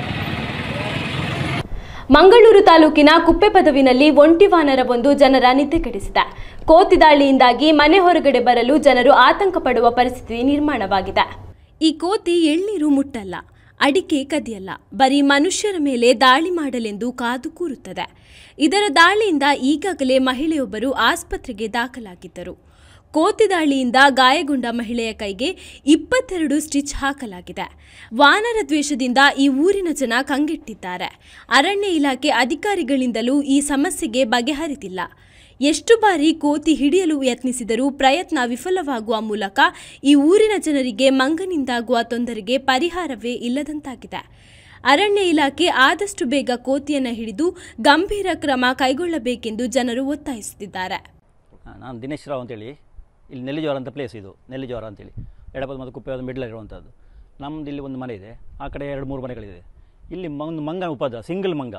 ಮಂಗಳೂರು ತಾಲೂಕಿನ ಕುಪ್ಪೆಪದವಿನಲ್ಲಿ ಒಂಟಿ ವಾನರವೊಂದು ಜನರ ನಿದ್ದೆ ಕೆಡಿಸಿದೆ ಕೋತಿ ದಾಳಿಯಿಂದಾಗಿ ಮನೆ ಹೊರಗಡೆ ಬರಲು ಜನರು ಆತಂಕ ಪಡುವ ಪರಿಸ್ಥಿತಿ ನಿರ್ಮಾಣವಾಗಿದೆ ಈ ಕೋತಿ ಎಳ್ನೀರು ಮುಟ್ಟಲ್ಲ ಅಡಿಕೆ ಕದಿಯಲ್ಲ ಬರೀ ಮನುಷ್ಯರ ಮೇಲೆ ದಾಳಿ ಮಾಡಲೆಂದು ಕಾದು ಕೂರುತ್ತದೆ ಇದರ ದಾಳಿಯಿಂದ ಈಗಾಗಲೇ ಮಹಿಳೆಯೊಬ್ಬರು ಆಸ್ಪತ್ರೆಗೆ ದಾಖಲಾಗಿದ್ದರು ಕೋತಿ ದಾಳಿಯಿಂದ ಗಾಯಗೊಂಡ ಮಹಿಳೆಯ ಕೈಗೆ ಇಪ್ಪತ್ತೆರಡು ಸ್ಟಿಚ್ ಹಾಕಲಾಗಿದೆ ವಾನರ ದ್ವೇಷದಿಂದ ಈ ಊರಿನ ಜನ ಕಂಗೆಟ್ಟಿದ್ದಾರೆ ಅರಣ್ಯ ಇಲಾಖೆ ಅಧಿಕಾರಿಗಳಿಂದಲೂ ಈ ಸಮಸ್ಯೆಗೆ ಬಗೆಹರಿದಿಲ್ಲ ಎಷ್ಟು ಬಾರಿ ಕೋತಿ ಹಿಡಿಯಲು ಯತ್ನಿಸಿದರೂ ಪ್ರಯತ್ನ ವಿಫಲವಾಗುವ ಮೂಲಕ ಈ ಊರಿನ ಜನರಿಗೆ ಮಂಗನಿಂದಾಗುವ ತೊಂದರೆಗೆ ಪರಿಹಾರವೇ ಇಲ್ಲದಂತಾಗಿದೆ ಅರಣ್ಯ ಇಲಾಖೆ ಆದಷ್ಟು ಬೇಗ ಕೋತಿಯನ್ನು ಹಿಡಿದು ಗಂಭೀರ ಕ್ರಮ ಕೈಗೊಳ್ಳಬೇಕೆಂದು ಜನರು ಒತ್ತಾಯಿಸುತ್ತಿದ್ದಾರೆ ಹಾ, ನಾನು ದಿನೇಶ್ ರಾವ್ ಅಂತೇಳಿ ಇಲ್ಲಿ ನೆಲ್ಲಿಜೋರ ಅಂತ ಪ್ಲೇಸ್ ಇದು ನೆಲ್ಲಿಜೋರ ಅಂತೇಳಿ ಎಡಪದ ಮತ್ತು ಕುಪ್ಪೆ ಮಿಡ್ಲ್ ಇರುವಂಥದ್ದು ನಮ್ಮದು ಇಲ್ಲಿ ಒಂದು ಮನೆ ಇದೆ ಆ ಕಡೆ ಎರಡು ಮೂರು ಮನೆಗಳಿದೆ ಇಲ್ಲಿ ಮ- ಒಂದು ಮಂಗ ಉಪದ್ರ ಸಿಂಗಲ್ ಮಂಗ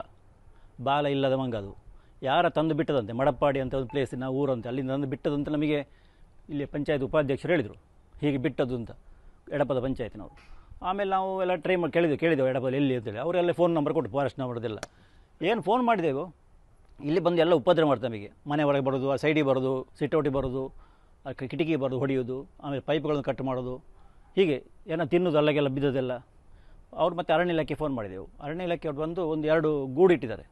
ಬಾಲ ಇಲ್ಲದ ಮಂಗ ಅದು ಯಾರ ತಂದು ಬಿಟ್ಟದಂತೆ ಮಡಪ್ಪಾಡಿ ಅಂತ ಒಂದು ಪ್ಲೇಸ್ ನಾವು ಊರು ಅಂತ ಅಲ್ಲಿಂದ ತಂದು ಬಿಟ್ಟದಂತ ನಮಗೆ ಇಲ್ಲಿ ಪಂಚಾಯತ್ ಉಪಾಧ್ಯಕ್ಷರು ಹೇಳಿದರು ಹೀಗೆ ಬಿಟ್ಟದ್ದು ಅಂತ ಎಡಪದ ಪಂಚಾಯತ್ನವರು ಆಮೇಲೆ ನಾವು ಎಲ್ಲ ಟ್ರೈ ಮಾಡಿ ಕೇಳಿದೆವು ಕೇಳಿದೆವು ಎಡಪದಲ್ಲಿ ಎಲ್ಲಿ ಅಂತೇಳಿ ಅವರೆಲ್ಲ ಫೋನ್ ನಂಬರ್ ಕೊಟ್ಟು ಫಾರೆಸ್ಟ್ ನಂಬರ್ದೆಲ್ಲ ಏನು ಫೋನ್ ಮಾಡಿದೆವು ಇಲ್ಲಿ ಬಂದು ಎಲ್ಲ ಉಪದ್ರ ಮಾಡ್ತಾರೆ ನಮಗೆ ಮನೆ ಒಳಗೆ ಬರೋದು ಆ ಸೈಡಿಗೆ ಬರೋದು ಸಿಟೌಟಿಗೆ ಬರೋದು ಆ ಕ- ಕಿಟಕಿ ಬರೋದು ಹೊಡೆಯೋದು ಆಮೇಲೆ ಪೈಪ್ಗಳನ್ನು ಕಟ್ ಮಾಡೋದು ಹೀಗೆ ಏನೋ ತಿನ್ನೋದು ಅಲ್ಲಿಗೆಲ್ಲ ಬಿದ್ದದೆಲ್ಲ ಅವ್ರು ಮತ್ತೆ ಅರಣ್ಯ ಇಲಾಖೆ ಫೋನ್ ಮಾಡಿದೆವು ಅರಣ್ಯ ಇಲಾಖೆಯವ್ರು ಬಂದು ಒಂದು ಎರಡು ಗೂಡು ಇಟ್ಟಿದ್ದಾರೆ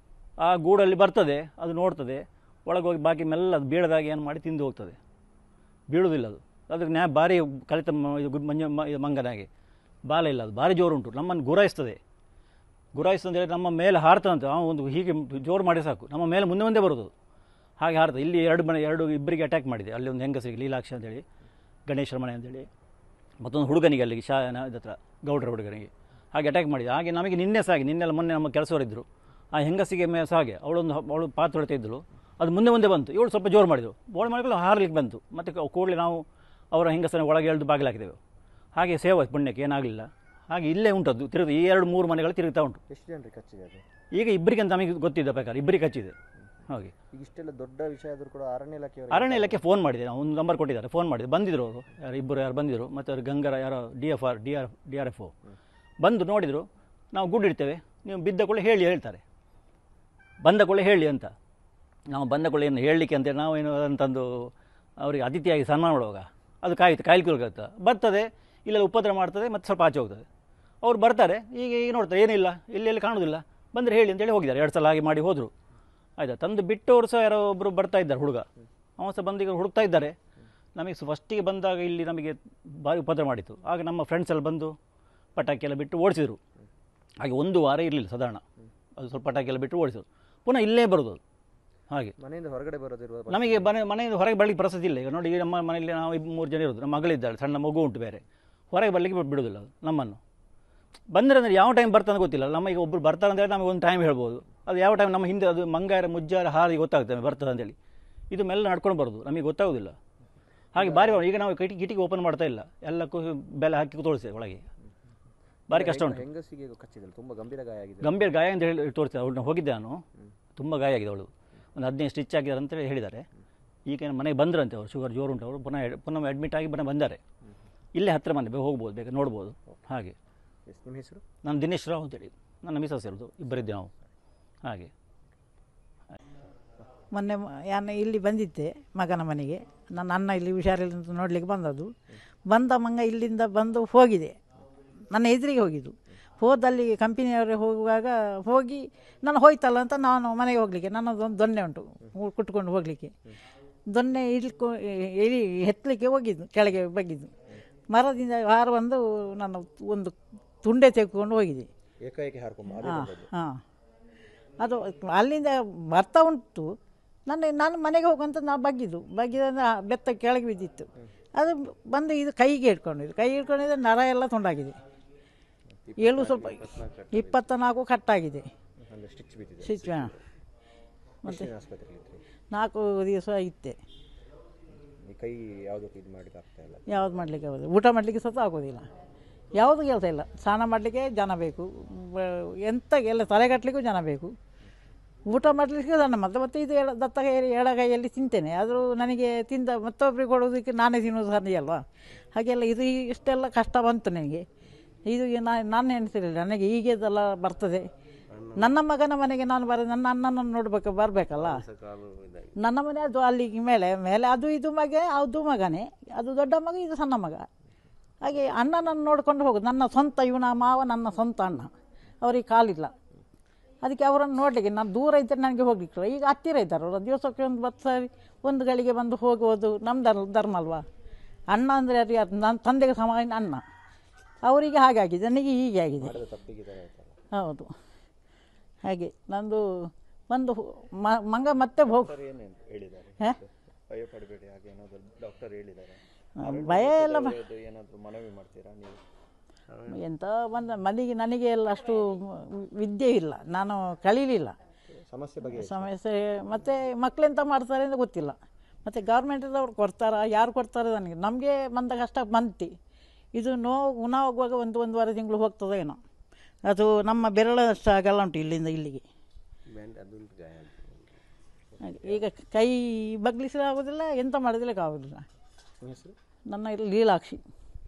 ಆ ಗೂಡಲ್ಲಿ ಬರ್ತದೆ ಅದು ನೋಡ್ತದೆ ಒಳಗೆ ಹೋಗಿ ಬಾಕಿ ಮೆಲ್ಲ ಅದು ಬೀಳದಾಗಿ ಏನು ಮಾಡಿ ತಿಂದು ಹೋಗ್ತದೆ ಬೀಳುವುದಿಲ್ಲ ಅದು ಅದಕ್ಕೆ ನ್ಯಾ ಭಾರಿ ಕಲಿತ ಮ- ಇದು ಗು- ಮಂಜ ಮ- ಇದು ಮಂಗನಾಗೆ ಬಾಲ ಇಲ್ಲ ಅದು ಭಾರಿ ಜೋರುಂಟು ನಮ್ಮನ್ನು ಗುರಾಯಿಸ್ತದೆ ಗುರಾಯಿಸ್ತಂದ್ರೆ ನಮ್ಮ ಮೇಲೆ ಹಾರ್ತದಂತೆ ನಾವು ಒಂದು ಹೀಗೆ ಜೋರು ಮಾಡಿ ಸಾಕು ನಮ್ಮ ಮೇಲೆ ಮುಂದೆ ಮುಂದೆ ಬರೋದು ಹಾಗೆ ಹಾರ್ತದೆ ಇಲ್ಲಿ ಎರಡು ಮನೆ ಎರಡು ಇಬ್ಬರಿಗೆ ಅಟ್ಯಾಕ್ ಮಾಡಿದೆ ಅಲ್ಲಿ ಒಂದು ಹೆಂಗಸರಿಗೆ ಲೀಲಾಕ್ಷ ಅಂತೇಳಿ ಗಣೇಶರ ಮನೆ ಅಂತೇಳಿ ಮತ್ತೊಂದು ಹುಡುಗನಿಗೆ ಅಲ್ಲಿಗೆ ಶಾ ಹತ್ರ ಗೌಡ್ರ ಹುಡುಗನಿಗೆ ಹಾಗೆ ಅಟ್ಯಾಕ್ ಮಾಡಿದೆ ಹಾಗೆ ನಮಗೆ ನಿನ್ನೆ ಸಹ ಹಾಗೆ ನಿನ್ನೆಲ್ಲ ಮೊನ್ನೆ ನಮ್ಮ ಕೆಲಸವರಿದ್ದರು ಆ ಹೆಂಗಸಿಗೆ ಮೇ ಸಹ ಹಾಗೆ ಅವಳೊಂದು ಅವಳು ಪಾತ್ರ ಹೊಡಿತಾ ಇದ್ದಳು ಅದು ಮುಂದೆ ಮುಂದೆ ಬಂತು ಇವಳು ಸ್ವಲ್ಪ ಜೋರು ಮಾಡಿದಳು ಬೋಳು ಮಾಡಿಕೊಂಡು ಹಾರ್ಲಿಕ್ಕೆ ಬಂತು ಮತ್ತು ಕೂಡಲೇ ನಾವು ಅವರ ಹೆಂಗಸನ ಒಳಗೆ ಎಳೆದು ಬಾಗಿಲಾಕಿದೆವು ಹಾಗೆ ಸೇವೆ ಪುಣ್ಯಕ್ಕೆ ಏನಾಗಲಿಲ್ಲ ಹಾಗೆ ಇಲ್ಲೇ ಉಂಟದ್ದು ತಿರುಗಿ ಈ ಎರಡು ಮೂರು ಮನೆಗಳು ತಿರುಗ್ತಾ ಉಂಟು ಎಷ್ಟು ಜನರಿಗೆ ಕಚ್ಚಿದೆ ಅದು ಈಗ ಇಬ್ಬರಿಗೆ ಅಂತ ನಮಗೆ ಗೊತ್ತಿದ್ದ ಪ್ರಕಾರ ಇಬ್ಬರಿಗೆ ಕಚ್ಚಿದೆ ಹಾಗೆ ಈಗ ಇಷ್ಟೆಲ್ಲ ದೊಡ್ಡ ವಿಷಯ ಆದರೂ ಕೂಡ ಅರಣ್ಯ ಇಲಾಖೆಯವರು ಅರಣ್ಯ ಇಲಾಖೆ ಫೋನ್ ಮಾಡಿದೆ ನಾವು ಒಂದು ನಂಬರ್ ಕೊಟ್ಟಿದ್ದಾರೆ ಫೋನ್ ಮಾಡಿದೆ ಬಂದಿದ್ರು ಅವರು ಯಾರು ಇಬ್ಬರು ಯಾರು ಬಂದಿದ್ರು ಮತ್ತು ಅವ್ರು ಗಂಗರ ಯಾರೋ D F R D R D R F O ಬಂದು ನೋಡಿದರು ನಾವು ಗುಡ್ ಇಡ್ತೇವೆ ನೀವು ಬಿದ್ದ ಕೂಡಲೇ ಹೇಳಿ ಹೇಳ್ತಾರೆ ಬಂದ ಕೂಡಲೇ ಹೇಳಿ ಅಂತ ನಾವು ಬಂದ ಕೂಡಲೇ ಏನು ಹೇಳಲಿಕ್ಕೆ ಅಂತೇಳಿ ನಾವು ಏನು ಅಂತಂದು ಅವರಿಗೆ ಅತಿಥಿಯಾಗಿ ಸನ್ಮಾನ ಮಾಡುವಾಗ ಅದು ಕಾಯ್ತು ಕಾಯ್ಲಿಕ್ಕೆ ಬರ್ತದೆ ಇಲ್ಲೆಲ್ಲ ಉಪದ್ರ ಮಾಡ್ತದೆ ಮತ್ತು ಸ್ವಲ್ಪ ಆಚೆ ಹೋಗ್ತದೆ ಅವ್ರು ಬರ್ತಾರೆ ಈಗ ಈಗ ನೋಡ್ತಾರೆ ಏನಿಲ್ಲ ಇಲ್ಲಿ ಎಲ್ಲಿ ಕಾಣೋದಿಲ್ಲ ಬಂದರೆ ಹೇಳಿ ಅಂತೇಳಿ ಹೋಗಿದ್ದಾರೆ ಎರಡು ಸಲ ಹಾಗೆ ಮಾಡಿ ಹೋದರು ಆಯಿತಾ ತಂದು ಬಿಟ್ಟವರು ಸಹ ಯಾರೋ ಒಬ್ಬರು ಬರ್ತಾ ಇದ್ದಾರೆ ಹುಡುಗ ಅವ ಸಹ ಬಂದು ಈಗ ಹುಡುಕ್ತಾ ಇದ್ದಾರೆ ನಮಗೆ ಫಸ್ಟಿಗೆ ಬಂದಾಗ ಇಲ್ಲಿ ನಮಗೆ ಭಾರಿ ಉಪದ್ರ ಮಾಡಿತ್ತು ಆಗ ನಮ್ಮ ಫ್ರೆಂಡ್ಸ್ ಎಲ್ಲ ಬಂದು ಪಟಾಕಿ ಎಲ್ಲ ಬಿಟ್ಟು ಓಡಿಸಿದ್ರು ಹಾಗೆ ಒಂದು ವಾರ ಇರಲಿಲ್ಲ ಸಾಧಾರಣ ಅದು ಸ್ವಲ್ಪ ಪಟಾಕಿ ಎಲ್ಲ ಬಿಟ್ಟು ಓಡಿಸಿದ್ರು ಪುನಃ ಇಲ್ಲೇ ಬರೋದು ಅದು ಹಾಗೆ ಮನೆಯಿಂದ ಹೊರಗಡೆ ಬರೋದಿರುವ ನಮಗೆ ಮನೆ ಮನೆಯಿಂದ ಹೊರಗೆ ಬರಲಿಕ್ಕೆ ಪ್ರಸಕ್ತಿ ಇಲ್ಲ ಈಗ ನೋಡಿ ಈಗ ನಮ್ಮ ಮನೆಯಲ್ಲಿ ನಾವು ಇಬ್ಬರು ಮೂರು ಜನ ಇರೋದು ನಮ್ಮ ಮಗಳಿದ್ದಾಳೆ ಸಣ್ಣ ಮಗು ಉಂಟು ಬೇರೆ ಹೊರಗೆ ಬರಲಿಕ್ಕೆ ಬಿಡೋದಿಲ್ಲ ಅದು ನಮ್ಮನ್ನು ಬಂದರೆ ಅಂದರೆ ಯಾವ ಟೈಮ್ ಬರ್ತಾನೆ ಗೊತ್ತಿಲ್ಲ ನಮ್ಮ ಈಗ ಒಬ್ಬರು ಬರ್ತಾರೆ ಅಂದರೆ ನಮಗೆ ಒಂದು ಟೈಮ್ ಹೇಳ್ಬೋದು ಅದು ಯಾವ ಟೈಮ್ ನಮ್ಮ ಹಿಂದೆ ಅದು ಮಂಗಾರ ಮುಜ್ಜಾರ ಹಾರಿ ಗೊತ್ತಾಗ್ತದೆ ಬರ್ತದೆ ಅಂತೇಳಿ ಇದು ಮೆಲ್ಲ ನಡ್ಕೊಂಡು ಬರೋದು ನಮಗೆ ಗೊತ್ತಾಗೋದಿಲ್ಲ ಹಾಗೆ ಭಾರಿ ಈಗ ನಾವು ಕಿಟಕಿ ಕಿಟಕಿ ಓಪನ್ ಮಾಡ್ತಾ ಇಲ್ಲ ಎಲ್ಲಕ್ಕೂ ಬೆಲೆ ಹಾಕಿ ತೋರಿಸ್ತೇವೆ ಒಳಗೆ ಭಾರಿ ಕಷ್ಟ ಉಂಟು ಹೆಂಗಸಿಗೆ ಕಚ್ಚಿದಲ್ಲ ತುಂಬಾ ಗಂಭೀರ ಗಾಯ ಆಗಿದೆ ಗಂಭೀರ ಗಾಯ ಅಂತ ಹೇಳಿ ತೋರಿಸ್ತಾರೆ ಅವಳನ್ನ ಹೋಗಿದ್ದೆ ನಾನು ತುಂಬ ಗಾಯ ಆಗಿದೆ ಅವಳು ಒಂದು ಹದಿನೈದು ಸ್ಟಿಚ್ ಆಗಿದ್ದಾರೆ ಅಂತೇಳಿ ಹೇಳಿದ್ದಾರೆ ಈಗ ಏನು ಮನೆಗೆ ಬಂದ್ರಂತೆ ಅವರು ಶುಗರ್ ಜೋರು ಉಂಟು ಅವರು ಪುನಃ ಪುನಃ ಅಡ್ಮಿಟ್ ಆಗಿ ಪುನಃ ಬಂದ್ದಾರೆ ಇಲ್ಲೇ ಹತ್ತಿರ ಮನೆ ಬೇಗ ಹೋಗ್ಬೋದು ಬೇಕಾದ್ರೆ ನೋಡ್ಬೋದು ಹಾಗೆ ಎಸ್ ನಿಮ್ಮ ಹೆಸರು ನಾನು ದಿನೇಶ್ ರಾವ್ ಅಂತೇಳಿ ನನ್ನ ಮಿಸಸ್ ಇರೋದು ಇಬ್ಬರಿದ್ದೆ ನಾವು ಹಾಗೆ ಮೊನ್ನೆ ಮ- ನಾನು ಇಲ್ಲಿ ಬಂದಿದ್ದೆ ಮಗನ ಮನೆಗೆ ನನ್ನ ಅಣ್ಣ ಇಲ್ಲಿ ಹುಷಾರಿಲ್ಲ ಅಂತ ನೋಡಲಿಕ್ಕೆ ಬಂದದ್ದು ಬಂದ ಮಂಗ ಇಲ್ಲಿಂದ ಬಂದು ಹೋಗಿದೆ ನನ್ನ ಎದುರಿಗೆ ಹೋಗಿದ್ದು ಹೋದಲ್ಲಿ ಕಂಪನಿಯವರು ಹೋಗುವಾಗ ಹೋಗಿ ನಾನು ಹೋಯ್ತಲ್ಲ ಅಂತ ನಾನು ಮನೆಗೆ ಹೋಗಲಿಕ್ಕೆ ನನ್ನದೊಂದು ದೊನ್ನೆ ಉಂಟು ಊ- ಕುಟ್ಕೊಂಡು ಹೋಗಲಿಕ್ಕೆ ದೊನ್ನೆ ಇಳ್ಕೊ ಇಳಿ ಎತ್ತಲಿಕ್ಕೆ ಹೋಗಿದ್ದು ಕೆಳಗೆ ಬಗ್ಗಿದ್ದು ಮರದಿಂದ ಹಾರ ಬಂದು ನನ್ನ ಒಂದು ತುಂಡೆ ತೆಗೆದುಕೊಂಡು ಹೋಗಿದೆ ಏಕಾಏಕಿ ಹಾರ್ಕೊಂಬ ಹಾಂ ಹಾಂ ಅದು ಅಲ್ಲಿಂದ ಬರ್ತಾ ಉಂಟು ನನ್ನ ನಾನು ಮನೆಗೆ ಹೋಗುವಂತ ನಾವು ಬಗ್ಗಿದ್ದು ಬಗ್ಗಿದ ಬೆತ್ತ ಕೆಳಗೆ ಬಿದ್ದಿತ್ತು ಅದು ಬಂದು ಇದು ಕೈಗೆ ಹಿಡ್ಕೊಂಡಿದ್ದು ಕೈ ಹಿಡ್ಕೊಂಡಿದ್ರೆ ನರ ಎಲ್ಲ ತುಂಡಾಗಿದೆ ಏಳು ಸ್ವಲ್ಪ ಇಪ್ಪತ್ತ ನಾಲ್ಕು ಕಟ್ಟಾಗಿದೆ ಅಂದರೆ ಸ್ಟಿಚ್ ಬಿದ್ದಿದೆ ಸ್ವಿಚ್ ಹಾಂ ಎಷ್ಟು ದಿನ ಆಸ್ಪತ್ರೆಯಲ್ಲಿ ಇದ್ರಿ ನಾಲ್ಕು ದಿವಸ ಇತ್ತೆ ಈ ಕೈ ಯಾವುದಕ್ಕೂ ಇದು ಮಾಡಲಿಕ್ಕೆ ಆಗ್ತಾ ಇಲ್ಲ ಯಾವ್ದು ಮಾಡಲಿಕ್ಕೆ ಆಗೋದು ಊಟ ಮಾಡಲಿಕ್ಕೆ ಸಹ ಆಗೋದಿಲ್ಲ ಯಾವುದು ಕೆಲಸ ಇಲ್ಲ ಸ್ನಾನ ಮಾಡಲಿಕ್ಕೆ ಜನ ಬೇಕು ಬ- ಎಂತ ಎಲ್ಲ ತಲೆಗಟ್ಟಲಿಕ್ಕೂ ಜನ ಬೇಕು ಊಟ ಮಾಡಲಿಕ್ಕೆ ಜನ ಮತ್ತೆ ಮತ್ತೆ ಇದು ಎಡ ದತ್ತ ಕೈಯಲ್ಲಿ ಎಡಗೈಯಲ್ಲಿ ತಿಂತೇನೆ ಆದರೂ ನನಗೆ ತಿಂದ ಮತ್ತೊಬ್ಬರಿಗೆ ಕೊಡೋದಕ್ಕೆ ನಾನೇ ತಿನ್ನೋದು ಸರಿ ಅಲ್ವಾ ಹಾಗೆಲ್ಲ ಇದು ಈ- ಇಷ್ಟೆಲ್ಲ ಕಷ್ಟ ಬಂತು ನನಗೆ ಇದು ನಾನು ನಾನು ಎಣಿಸಿರಲಿಲ್ಲ ನನಗೆ ಹೀಗೆದೆಲ್ಲ ಬರ್ತದೆ ನನ್ನ ಮಗನ ಮನೆಗೆ ನಾನು ಬರ ನನ್ನ ಅಣ್ಣನನ್ನು ನೋಡ್ಬೇಕು ಬರಬೇಕಲ್ಲ ನನ್ನ ಮನೆ ಅದು ಅಲ್ಲಿ ಮೇಲೆ ಮೇಲೆ ಅದು ಇದು ಮಗ ಅದು ಮಗನೇ ಅದು ದೊಡ್ಡ ಮಗ ಇದು ಸಣ್ಣ ಮಗ ಹಾಗೆ ಅಣ್ಣನನ್ನು ನೋಡ್ಕೊಂಡು ಹೋಗೋದು ನನ್ನ ಸ್ವಂತ ಇವನ ಮಾವ ನನ್ನ ಸ್ವಂತ ಅಣ್ಣ ಅವ್ರಿಗೆ ಕಾಲಿಲ್ಲ ಅದಕ್ಕೆ ಅವರನ್ನು ನೋಡಲಿಕ್ಕೆ ನಾನು ದೂರ ಇದ್ದರೆ ನನಗೆ ಹೋಗ್ಲಿಕ್ಕೆ ಈಗ ಹತ್ತಿರ ಇದ್ದಾರೆ ಅವರು ದಿವಸಕ್ಕೆ ಒಂದು ಬತ್ತು ಸಾರಿ ಒಂದು ಗಳಿಗೆ ಬಂದು ಹೋಗುವುದು ನಮ್ಮ ಧರ್ಮ ಧರ್ಮ ಅಲ್ವಾ ಅಣ್ಣ ಅಂದರೆ ಅದು ಯಾರು ನನ್ನ ತಂದೆಗೆ ಸಮಾನ ಅಣ್ಣ ಅವರಿಗೆ ಹಾಗಾಗಿದೆ ನನಗೆ ಹೀಗೆ ಆಗಿದೆ ಮಾಡಿದ ತಪ್ಪಿಗೆ ಈ ಥರ ಆಯ್ತಲ್ಲ ಹೌದು ಹಾಗೆ ನಂದು ಒಂದು ಹು- ಮ- ಮಂಗ ಮತ್ತೆ ಹೋಗ್ ಡಾಕ್ಟರ್ ಏನೇನು ಹೇಳಿದ್ದಾರೆ ಹಾ? ಭಯ ಪಡಬೇಡಿ ಹಾಗೆ ಏನಾದರೂ ಡಾಕ್ಟರ್ ಹೇಳಿದ್ದಾರೆ ಭಯ ಎಲ್ಲ ಬ- ಏನಾದರೂ ಮನವಿ ಮಾಡ್ತೀರಾ ನೀವು ಎಂತ ಬಂದ ಮನೆಗೆ ನನಗೆ ಎಲ್ಲ ಅಷ್ಟು ವಿದ್ಯೆ ಇಲ್ಲ ನಾನು ಕಲೀಲಿಲ್ಲ ಸಮಸ್ಯೆ ಬಗ್ಗೆ ಸಮಸ್ಯೆ ಮತ್ತು ಮಕ್ಕಳೆಂತ ಮಾಡ್ತಾರೆ ಅಂತ ಗೊತ್ತಿಲ್ಲ ಮತ್ತು ಗೌರ್ಮೆಂಟದವ್ರು ಕೊಡ್ತಾರಾ ಯಾರು ಕೊಡ್ತಾರೆ ನನಗೆ ನಮಗೆ ಬಂದ ಕಷ್ಟ ಬಂತು ಇದು ನೋವು ಗುಣ ಹೋಗುವಾಗ ಒಂದು ಒಂದೂವರೆ ತಿಂಗಳು ಹೋಗ್ತದೆ ಏನೋ ಅದು ನಮ್ಮ ಬೆರಳಷ್ಟು ಆಗಲ್ಲ ಉಂಟು ಇಲ್ಲಿಂದ ಇಲ್ಲಿಗೆ ಬ್ಯಾಂಡ್ ಅದು ಗಾಯ ಆಗಿದೆ. ಹಾಗೆ ಈಗ ಕೈ ಬಗ್ಲಿಸಲು ಆಗೋದಿಲ್ಲ ಎಂತ ಮಾಡೋದಿಲ್ಲ ಆಗೋದಿಲ್ಲ ನಿಮ್ಮ ಹೆಸರು ನನ್ನ ಇಲ್ಲಿ ಲೀಲಾಕ್ಷಿ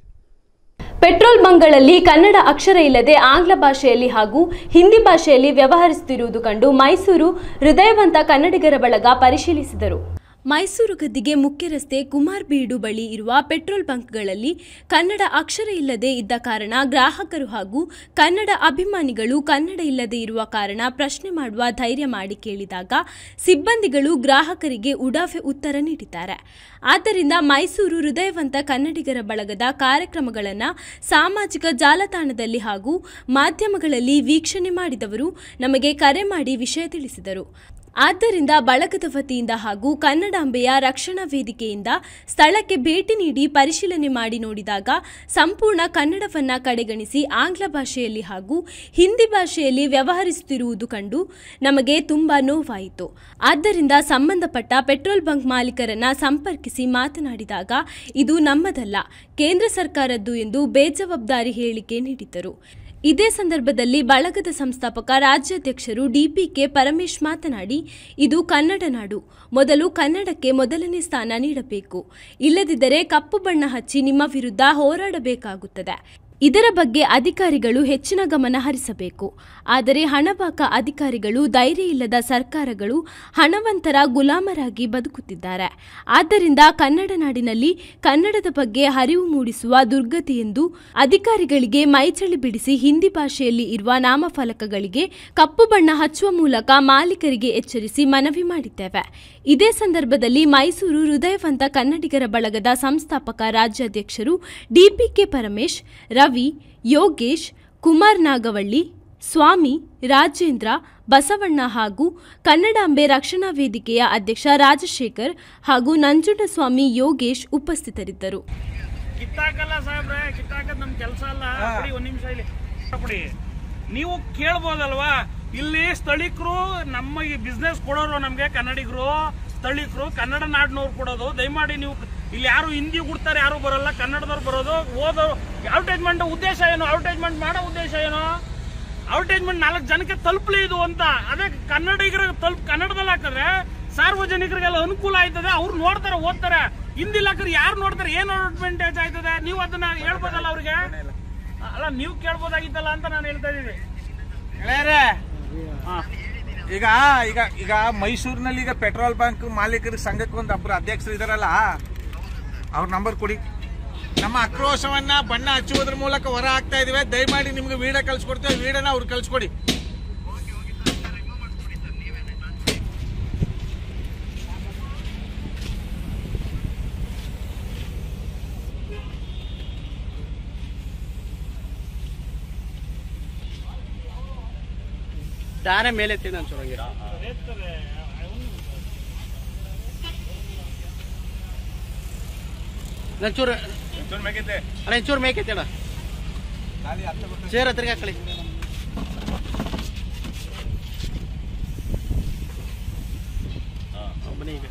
ಪೆಟ್ರೋಲ್ ಬಂಕ್ಗಳಲ್ಲಿ ಕನ್ನಡ ಅಕ್ಷರ ಇಲ್ಲದೆ ಆಂಗ್ಲ ಭಾಷೆಯಲ್ಲಿ ಹಾಗೂ ಹಿಂದಿ ಭಾಷೆಯಲ್ಲಿ ವ್ಯವಹರಿಸುತ್ತಿರುವುದು ಕಂಡು ಮೈಸೂರು ಹೃದಯವಂತ ಕನ್ನಡಿಗರ ಬಳಗ ಪರಿಶೀಲಿಸಿದರು ಮೈಸೂರು ಗದ್ದಿಗೆ ಮುಖ್ಯ ರಸ್ತೆ ಕುಮಾರ್ ಬೀಡು ಬಳಿ ಇರುವ ಪೆಟ್ರೋಲ್ ಬಂಕ್ಗಳಲ್ಲಿ ಕನ್ನಡ ಅಕ್ಷರ ಇಲ್ಲದೆ ಇದ್ದ ಕಾರಣ ಗ್ರಾಹಕರು ಹಾಗೂ ಕನ್ನಡ ಅಭಿಮಾನಿಗಳು ಕನ್ನಡ ಇಲ್ಲದೆ ಇರುವ ಕಾರಣ ಪ್ರಶ್ನೆ ಮಾಡುವ ಧೈರ್ಯ ಮಾಡಿ ಕೇಳಿದಾಗ ಸಿಬ್ಬಂದಿಗಳು ಗ್ರಾಹಕರಿಗೆ ಉಡಾಫೆ ಉತ್ತರ ನೀಡಿದ್ದಾರೆ ಆದ್ದರಿಂದ ಮೈಸೂರು ಹೃದಯವಂತ ಕನ್ನಡಿಗರ ಬಳಗದ ಕಾರ್ಯಕ್ರಮಗಳನ್ನು ಸಾಮಾಜಿಕ ಜಾಲತಾಣದಲ್ಲಿ ಹಾಗೂ ಮಾಧ್ಯಮಗಳಲ್ಲಿ ವೀಕ್ಷಣೆ ಮಾಡಿದವರು ನಮಗೆ ಕರೆ ಮಾಡಿ ವಿಷಯ ತಿಳಿಸಿದರು ಆದ್ದರಿಂದ ಬಳಗದ ವತಿಯಿಂದ ಹಾಗೂ ಕನ್ನಡಾಂಬೆಯ ರಕ್ಷಣಾ ವೇದಿಕೆಯಿಂದ ಸ್ಥಳಕ್ಕೆ ಭೇಟಿ ನೀಡಿ ಪರಿಶೀಲನೆ ಮಾಡಿ ನೋಡಿದಾಗ ಸಂಪೂರ್ಣ ಕನ್ನಡವನ್ನ ಕಡೆಗಣಿಸಿ ಆಂಗ್ಲ ಭಾಷೆಯಲ್ಲಿ ಹಾಗೂ ಹಿಂದಿ ಭಾಷೆಯಲ್ಲಿ ವ್ಯವಹರಿಸುತ್ತಿರುವುದು ಕಂಡು ನಮಗೆ ತುಂಬಾ ನೋವಾಯಿತು ಆದ್ದರಿಂದ ಸಂಬಂಧಪಟ್ಟ ಪೆಟ್ರೋಲ್ ಬಂಕ್ ಮಾಲೀಕರನ್ನ ಸಂಪರ್ಕಿಸಿ ಮಾತನಾಡಿದಾಗ ಇದು ನಮ್ಮದಲ್ಲ ಕೇಂದ್ರ ಸರ್ಕಾರದ್ದು ಎಂದು ಬೇಜವಾಬ್ದಾರಿ ಹೇಳಿಕೆ ನೀಡಿದ್ದರು ಇದೇ ಸಂದರ್ಭದಲ್ಲಿ ಬಳಗದ ಸಂಸ್ಥಾಪಕ ರಾಜ್ಯಾಧ್ಯಕ್ಷರು ಡಿಪಿಕೆ ಪರಮೇಶ್ ಮಾತನಾಡಿ ಇದು ಕನ್ನಡ ನಾಡು ಮೊದಲು ಕನ್ನಡಕ್ಕೆ ಮೊದಲನೇ ಸ್ಥಾನ ನೀಡಬೇಕು ಇಲ್ಲದಿದ್ದರೆ ಕಪ್ಪು ಬಣ್ಣ ಹಚ್ಚಿ ನಿಮ್ಮ ವಿರುದ್ಧ ಹೋರಾಡಬೇಕಾಗುತ್ತದೆ ಇದರ ಬಗ್ಗೆ ಅಧಿಕಾರಿಗಳು ಹೆಚ್ಚಿನ ಗಮನ ಹರಿಸಬೇಕು ಆದರೆ ಹಣಬಾಕ ಅಧಿಕಾರಿಗಳು ಧೈರ್ಯ ಇಲ್ಲದ ಸರ್ಕಾರಗಳು ಹಣವಂತರ ಗುಲಾಮರಾಗಿ ಬದುಕುತ್ತಿದ್ದಾರೆ ಆದ್ದರಿಂದ ಕನ್ನಡ ನಾಡಿನಲ್ಲಿ ಕನ್ನಡದ ಬಗ್ಗೆ ಅರಿವು ಮೂಡಿಸುವ ದುರ್ಗತಿ ಎಂದು ಅಧಿಕಾರಿಗಳಿಗೆ ಮೈಚಳಿ ಬಿಡಿಸಿ ಹಿಂದಿ ಭಾಷೆಯಲ್ಲಿ ಇರುವ ನಾಮಫಲಕಗಳಿಗೆ ಕಪ್ಪು ಬಣ್ಣ ಹಚ್ಚುವ ಮೂಲಕ ಮಾಲೀಕರಿಗೆ ಎಚ್ಚರಿಸಿ ಮನವಿ ಮಾಡಿದ್ದೇವೆ ಇದೇ ಸಂದರ್ಭದಲ್ಲಿ ಮೈಸೂರು ಹೃದಯವಂತ ಕನ್ನಡಿಗರ ಬಳಗದ ಸಂಸ್ಥಾಪಕ ರಾಜ್ಯಾಧ್ಯಕ್ಷರು ಡಿಪಿಕೆ ಪರಮೇಶ್ ರವಿ ಯೋಗೇಶ್ ಕುಮಾರ್ ನಾಗವಳ್ಳಿ ಸ್ವಾಮಿ ರಾಜೇಂದ್ರ ಬಸವಣ್ಣ ಹಾಗೂ ಕನ್ನಡಾಂಬೆ ರಕ್ಷಣಾ ವೇದಿಕೆಯ ಅಧ್ಯಕ್ಷ ರಾಜಶೇಖರ್ ಹಾಗೂ ನಂಜುಂಡಸ್ವಾಮಿ ಯೋಗೇಶ್ ಉಪಸ್ಥಿತರಿದ್ದರು ಕಿತ್ತಾಕಲ್ಲ ಸಾಹೇಬ್ರೆ ಕಿತ್ತಾಕದ್ ನಮ್ ಕೆಲಸ ಅಲ್ಲ ಕೊಡಿ ಒಂದ್ ನಿಮಿಷ ಇಲ್ಲಿ ಕೊಡಿ ನೀವು ಕೇಳ್ಬೋದಲ್ವಾ ಇಲ್ಲಿ ಸ್ಥಳೀಕರು ನಮ್ಮ ಈ ಬಿಸ್ನೆಸ್ ಕೊಡೋರು ನಮ್ಗೆ ಕನ್ನಡಿಗರು ಸ್ಥಳೀಕರು ಕನ್ನಡ ನಾಡಿನವ್ರು ಕೊಡೋದು ದಯಮಾಡಿ ನೀವು ಇಲ್ಲಿ ಯಾರು ಹಿಂದಿ ಕೊಡ್ತಾರೆ ಯಾರು ಬರಲ್ಲ ಕನ್ನಡದವ್ರು ಬರೋದು ಓದೋ ಅಡ್ವರ್ಟೈಸ್ಮೆಂಟ್ ಉದ್ದೇಶ ಏನು ಅಡ್ವರ್ಟೈಸ್ಮೆಂಟ್ ಮಾಡೋ ಉದ್ದೇಶ ಏನು ಅಡ್ವರ್ಟೈಸ್ಮೆಂಟ್ ನಾಲ್ಕು ಜನಕ್ಕೆ ತಲುಪಲಿ ಇದು ಅಂತ ಅದೇ ಕನ್ನಡಿಗರ ತಲುಪ್ ಕನ್ನಡದಲ್ಲಿ ಹಾಕಿದ್ರೆ ಸಾರ್ವಜನಿಕರಿಗೆಲ್ಲ ಅನುಕೂಲ ಆಯ್ತದೆ ಅವ್ರು ನೋಡ್ತಾರೆ ಓದ್ತಾರೆ ಹಿಂದಿ ಹಾಕಿದ್ರೆ ಯಾರು ನೋಡ್ತಾರೆ ಏನ್ ಅಡ್ವಾಂಟೇಜ್ ಆಯ್ತದೆ ನೀವು ಅದನ್ನ ಹೇಳ್ಬೋದಲ್ಲ ಅವ್ರಿಗೆ ಅಲ್ಲ ನೀವು ಕೇಳ್ಬೋದಾಗಿತ್ತಲ್ಲ ಅಂತ ನಾನು ಹೇಳ್ತಾ ಇದ್ದೀನಿ ಹಾ ಈಗ ಈಗ ಈಗ ಮೈಸೂರಿನಲ್ಲಿ ಈಗ ಪೆಟ್ರೋಲ್ ಬಂಕ್ ಮಾಲೀಕರ ಸಂಘಕ್ಕೆ ಒಂದು ಒಬ್ಬರು ಅಧ್ಯಕ್ಷರು ಇದಾರಲ್ಲ ಅವ್ರ ನಂಬರ್ ಕೊಡಿ ನಮ್ಮ ಆಕ್ರೋಶವನ್ನ ಬಣ್ಣ ಹಚ್ಚುವುದ್ರ ಮೂಲಕ ಹೊರ ಹಾಕ್ತಾ ಇದೀವಿ ದಯಮಾಡಿ ನಿಮ್ಗೆ ವಿಡಿಯೋ ಕಳ್ಸಿಕೊಡ್ತೇವೆ ವಿಡಿಯೋನ ಅವ್ರಿಗೆ ಕಳ್ಸಿಕೊಡಿ ದಾರ ಮೇಲೆ ಎತ್ತೀನಿ ಒಂಚೂರು ಹಂಗೆ ಒಂಚೂರು ಅಣ್ಣ ಒಂಚೂರು ಮೇಕೆ ಅಣ್ಣ ಚೇರ್ ಹತ್ರಗೆ ಹಾಕಳಿ ಬನ್ನಿ ಈಗ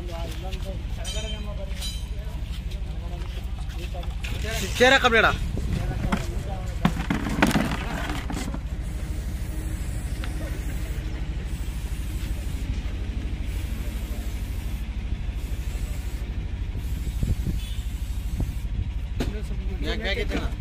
ಚೇರ್ ಹಾಕಬೇಡ ಯಾಕೆ ಆಗೈತೆ ಅಣ್ಣ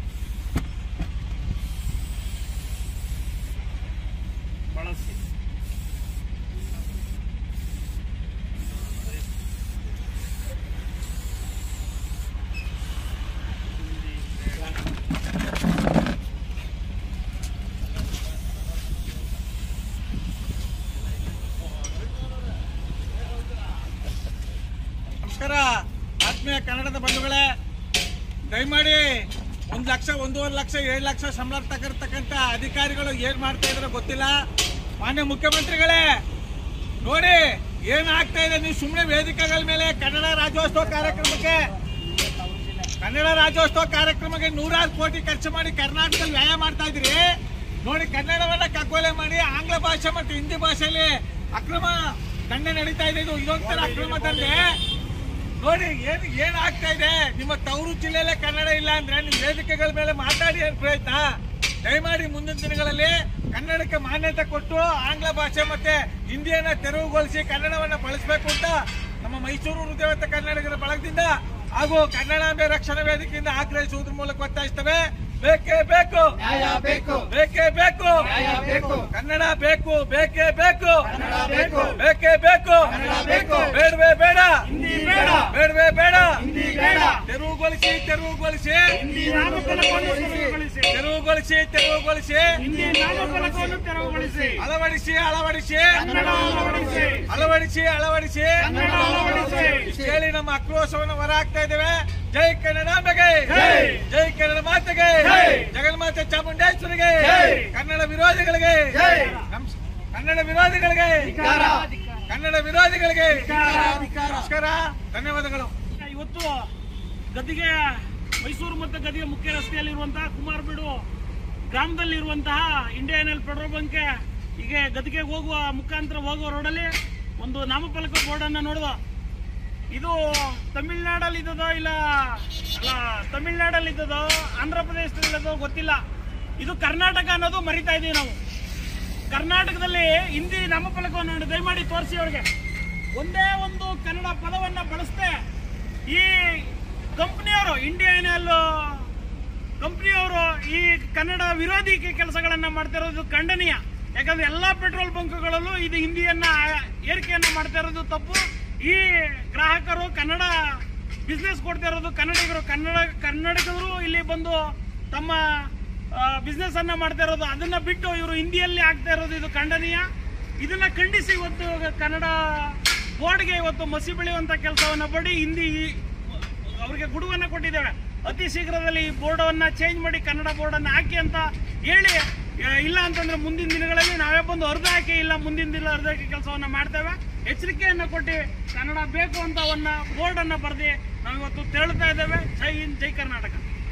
ನಮಸ್ಕಾರ ಆತ್ಮೀಯ ಕನ್ನಡದ ಬಂಧುಗಳೇ ದಯಮಾಡಿ ಒಂದ್ ಲಕ್ಷ ಒಂದೂವರೆ ಲಕ್ಷ ಏಳು ಲಕ್ಷ ಸಂಬಳ ತಗಿರ್ತಕ್ಕಂಥ ಅಧಿಕಾರಿಗಳು ಏನ್ ಮಾಡ್ತಾ ಇದಾರೋ ಗೊತ್ತಿಲ್ಲ ಮಾನ್ಯ ಮುಖ್ಯಮಂತ್ರಿಗಳೇ ನೋಡಿ ಏನ್ ಆಗ್ತಾ ಇದೆ ನೀವು ಸುಮ್ಮನೆ ವೇದಿಕೆಗಳ ಮೇಲೆ ಕನ್ನಡ ರಾಜ್ಯೋತ್ಸವ ಕಾರ್ಯಕ್ರಮಕ್ಕೆ ಕನ್ನಡ ರಾಜ್ಯೋತ್ಸವ ಕಾರ್ಯಕ್ರಮಕ್ಕೆ ನೂರಾರು ಕೋಟಿ ಖರ್ಚು ಮಾಡಿ ಕರ್ನಾಟಕದಲ್ಲಿ ವ್ಯಯ ಮಾಡ್ತಾ ಇದ್ರಿ ನೋಡಿ ಕನ್ನಡವನ್ನ ಕಗ್ಗೊಲೆ ಮಾಡಿ ಆಂಗ್ಲ ಭಾಷೆ ಮತ್ತು ಹಿಂದಿ ಭಾಷೆಯಲ್ಲಿ ಅಕ್ರಮ ದಂಡ ನಡೀತಾ ಇದೆ ಇದು ಇದೊಂಥರ ಅಕ್ರಮ ದಂಧೆ ನೋಡಿ ಏನ್ ಏನ್ ಆಗ್ತಾ ಇದೆ ನಿಮ್ಮ ತವರು ಜಿಲ್ಲೆಯಲ್ಲೇ ಕನ್ನಡ ಇಲ್ಲ ಅಂದ್ರೆ ನಿಮ್ ವೇದಿಕೆಗಳ ಮೇಲೆ ಮಾತಾಡಿ ಏನ್ ಪ್ರಯತ್ನ ದಯಮಾಡಿ ಮುಂದಿನ ದಿನಗಳಲ್ಲಿ ಕನ್ನಡಕ್ಕೆ ಮಾನ್ಯತೆ ಕೊಟ್ಟು ಆಂಗ್ಲ ಭಾಷೆ ಮತ್ತೆ ಹಿಂದಿಯನ್ನ ತೆರವುಗೊಳಿಸಿ ಕನ್ನಡವನ್ನ ಬಳಸಬೇಕು ಅಂತ ನಮ್ಮ ಮೈಸೂರು ಹೃದಯವಂತ ಕನ್ನಡಿಗರ ಬಳಗದಿಂದ ಹಾಗೂ ಕನ್ನಡಾಂಬೆ ರಕ್ಷಣಾ ವೇದಿಕೆಯಿಂದ ಆಗ್ರಹಿಸುವುದ್ರ ಮೂಲಕ ಒತ್ತಾಯಿಸ್ತೇವೆ ಬೇಕೇ ಬೇಕು ಬೇಕು ಬೇಕೇ ಬೇಕು ಬೇಕು ಕನ್ನಡ ಬೇಕು ಬೇಕೇ ಬೇಕು ಬೇಕು ಬೇಕೇ ಬೇಕು ಬೇಕು ಬೇಡವೇ ಬೇಡ ಬೇಡ ಬೇಡವೇ ಬೇಡ ಬೇಡ ತೆರವುಗೊಳಿಸಿ ತೆರವುಗೊಳಿಸಿ ತೆರವುಗೊಳಿಸಿ ತೆರವುಗೊಳಿಸಿ ಅಳವಡಿಸಿ ಅಳವಡಿಸಿ ಅಳವಡಿಸಿ ಅಳವಡಿಸಿ ಇಷ್ಟು ಹೇಳಿ ನಮ್ಮ ಆಕ್ರೋಶವನ್ನು ಹೊರ ಹಾಕ್ತಾ ಇದ್ದೇವೆ ಜೈ ಕನ್ನಡಾಂಬೆಗೆ ಜೈ ಕನ್ನಡ ಮಾತೆಗೆ ಜಗನ್ಮಾತೆ ಚಾಮುಂಡೇಶ್ವರಿಗೆ ಕನ್ನಡ ವಿರೋಧಿಗಳಿಗೆ ನಮ್ಸ್- ಕನ್ನಡ ವಿರೋಧಿಗಳಿಗೆ ಕನ್ನಡ ವಿರೋಧಿಗಳಿಗೆ ನಮಸ್ಕಾರ ಧನ್ಯವಾದಗಳು ಇವತ್ತು ಗದಿಗೆ ಮೈಸೂರು ಮತ್ತು ಗದಿಗೆ ಮುಖ್ಯ ರಸ್ತೆಯಲ್ಲಿರುವಂತಹ ಕುಮಾರಬೀಡು ಗ್ರಾಮದಲ್ಲಿರುವಂತಹ ಇಂಡಿಯನ್ ಆಯಿಲ್ ಪೆಟ್ರೋಲ್ ಬಂಕ್ ಈಗ ಗದಿಗೆ ಹೋಗುವ ಮುಖಾಂತರ ಹೋಗುವ ರೋಡಲ್ಲಿ ಒಂದು ನಾಮಫಲಕ ಬೋರ್ಡ್ ಅನ್ನ ನೋಡುವ ಇದು ತಮಿಳ್ನಾಡಲ್ಲಿ ಇದ್ದದೋ ಇಲ್ಲ ಅಲ್ಲ ತಮಿಳ್ನಾಡಲ್ಲಿ ಇದ್ದದೋ ಆಂಧ್ರ ಪ್ರದೇಶದಲ್ಲಿ ಇದ್ದದೋ ಗೊತ್ತಿಲ್ಲ ಇದು ಕರ್ನಾಟಕ ಅನ್ನೋದು ಮರಿತಾ ಇದೀವಿ ನಾವು ಕರ್ನಾಟಕದಲ್ಲಿ ಹಿಂದಿ ನಾಮಫಲಕವನ್ನು ನೋಡಿ ದಯಮಾಡಿ ತೋರಿಸಿ ಅವ್ರಿಗೆ ಒಂದೇ ಒಂದು ಕನ್ನಡ ಪದವನ್ನ ಬಳಸದೆ ಈ ಕಂಪ್ನಿಯವರು ಇಂಡಿಯನ್ ಕಂಪ್ನಿಯವರು ಈ ಕನ್ನಡ ವಿರೋಧಿ ಕೆಲಸಗಳನ್ನ ಮಾಡ್ತಾ ಇರೋದು ಖಂಡನೀಯ ಯಾಕಂದ್ರೆ ಎಲ್ಲಾ ಪೆಟ್ರೋಲ್ ಬಂಕ್ಗಳಲ್ಲೂ ಇದು ಹಿಂದಿಯನ್ನ ಏರಿಕೆಯನ್ನ ಮಾಡ್ತಾ ಇರೋದು ತಪ್ಪು ಈ ಗ್ರಾಹಕರು ಕನ್ನಡ ಬಿಸ್ನೆಸ್ ಕೊಡ್ತಾ ಇರೋದು ಕನ್ನಡಿಗರು ಕನ್ನಡ ಕನ್ನಡಿಗರು ಇಲ್ಲಿ ಬಂದು ತಮ್ಮ ಬಿಸ್ನೆಸ್ ಅನ್ನ ಮಾಡ್ತಾ ಇರೋದು ಅದನ್ನ ಬಿಟ್ಟು ಇವರು ಹಿಂದಿಯಲ್ಲಿ ಆಗ್ತಾ ಇರೋದು ಇದು ಖಂಡನೀಯ ಇದನ್ನ ಖಂಡಿಸಿ ಇವತ್ತು ಕನ್ನಡ ಬೋರ್ಡ್ಗೆ ಇವತ್ತು ಮಸಿ ಬೆಳೆಯುವಂತ ಕೆಲಸವನ್ನ ಮಾಡಿ ಹಿಂದಿ ಅವರಿಗೆ ಗುಡುವನ್ನ ಕೊಟ್ಟಿದ್ದೇವೆ ಅತಿ ಶೀಘ್ರದಲ್ಲಿ ಈ ಬೋರ್ಡನ್ನ ಚೇಂಜ್ ಮಾಡಿ ಕನ್ನಡ ಬೋರ್ಡನ್ನು ಹಾಕಿ ಅಂತ ಹೇಳಿ ಆ, ಇಲ್ಲ ಅಂತಂದ್ರೆ ಮುಂದಿನ ದಿನಗಳಲ್ಲಿ ನಾವೇ ಬಂದು ಅರ್ಧ ಹಾಕಿ ಇಲ್ಲ ಮುಂದಿನ ದಿನ ಅರ್ಧ ಹಾಕಿ ಕೆಲಸವನ್ನ ಮಾಡ್ತೇವೆ ಎಚ್ಚರಿಕೆಯನ್ನ ಕೊಟ್ಟು ಕನ್ನಡ ಬೇಕು ಅಂತ ಅವನ್ನ ಬೋರ್ಡ್ ಅನ್ನ ಬರೆದಿ ನಾವು ಇವತ್ತು ತೆರಳುತ್ತಾ ಇದ್ದೇವೆ ಜೈ ಹಿಂದ್ ಜೈ ಕರ್ನಾಟಕ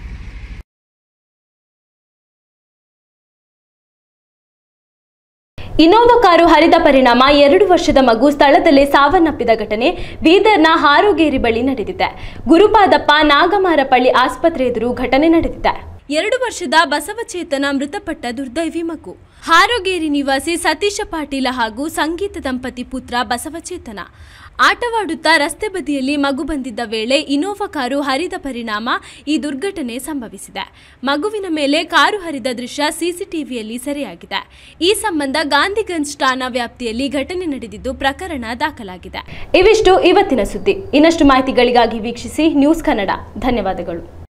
ಇನೋವಾ ಕಾರು ಹರಿದ ಪರಿಣಾಮ ಎರಡು ವರ್ಷದ ಮಗು ಸ್ಥಳದಲ್ಲೇ ಸಾವನ್ನಪ್ಪಿದ ಘಟನೆ ಬೀದರ್ನ ಹಾರೋಗೇರಿ ಬಳಿ ನಡೆದಿದೆ ಗುರುಪಾದಪ್ಪ ನಾಗಮಾರಪಳ್ಳಿ ಆಸ್ಪತ್ರೆ ಎದುರು ಘಟನೆ ನಡೆದಿದೆ ಎರಡು ವರ್ಷದ ಬಸವಚೇತನ ಮೃತಪಟ್ಟ ದುರ್ದೈವಿ ಮಗು ಹಾರೋಗೇರಿ ನಿವಾಸಿ ಸತೀಶ ಪಾಟೀಲ ಹಾಗೂ ಸಂಗೀತ ದಂಪತಿ ಪುತ್ರ ಬಸವಚೇತನ ಆಟವಾಡುತ್ತಾ ರಸ್ತೆ ಬದಿಯಲ್ಲಿ ಮಗು ಬಂದಿದ್ದ ವೇಳೆ ಇನೋವಾ ಕಾರು ಹರಿದ ಪರಿಣಾಮ ಈ ದುರ್ಘಟನೆ ಸಂಭವಿಸಿದೆ ಮಗುವಿನ ಮೇಲೆ ಕಾರು ಹರಿದ ದೃಶ್ಯ ಸಿಸಿಟಿವಿಯಲ್ಲಿ ಸೆರೆಯಾಗಿದೆ ಈ ಸಂಬಂಧ ಗಾಂಧಿಗಂಜ್ ಠಾಣಾ ವ್ಯಾಪ್ತಿಯಲ್ಲಿ ಘಟನೆ ನಡೆದಿದ್ದು ಪ್ರಕರಣ ದಾಖಲಾಗಿದೆ ಇವಿಷ್ಟು ಇವತ್ತಿನ ಸುದ್ದಿ ಇನ್ನಷ್ಟು ಮಾಹಿತಿಗಳಿಗಾಗಿ ವೀಕ್ಷಿಸಿ ನ್ಯೂಸ್ ಕನ್ನಡ ಧನ್ಯವಾದಗಳು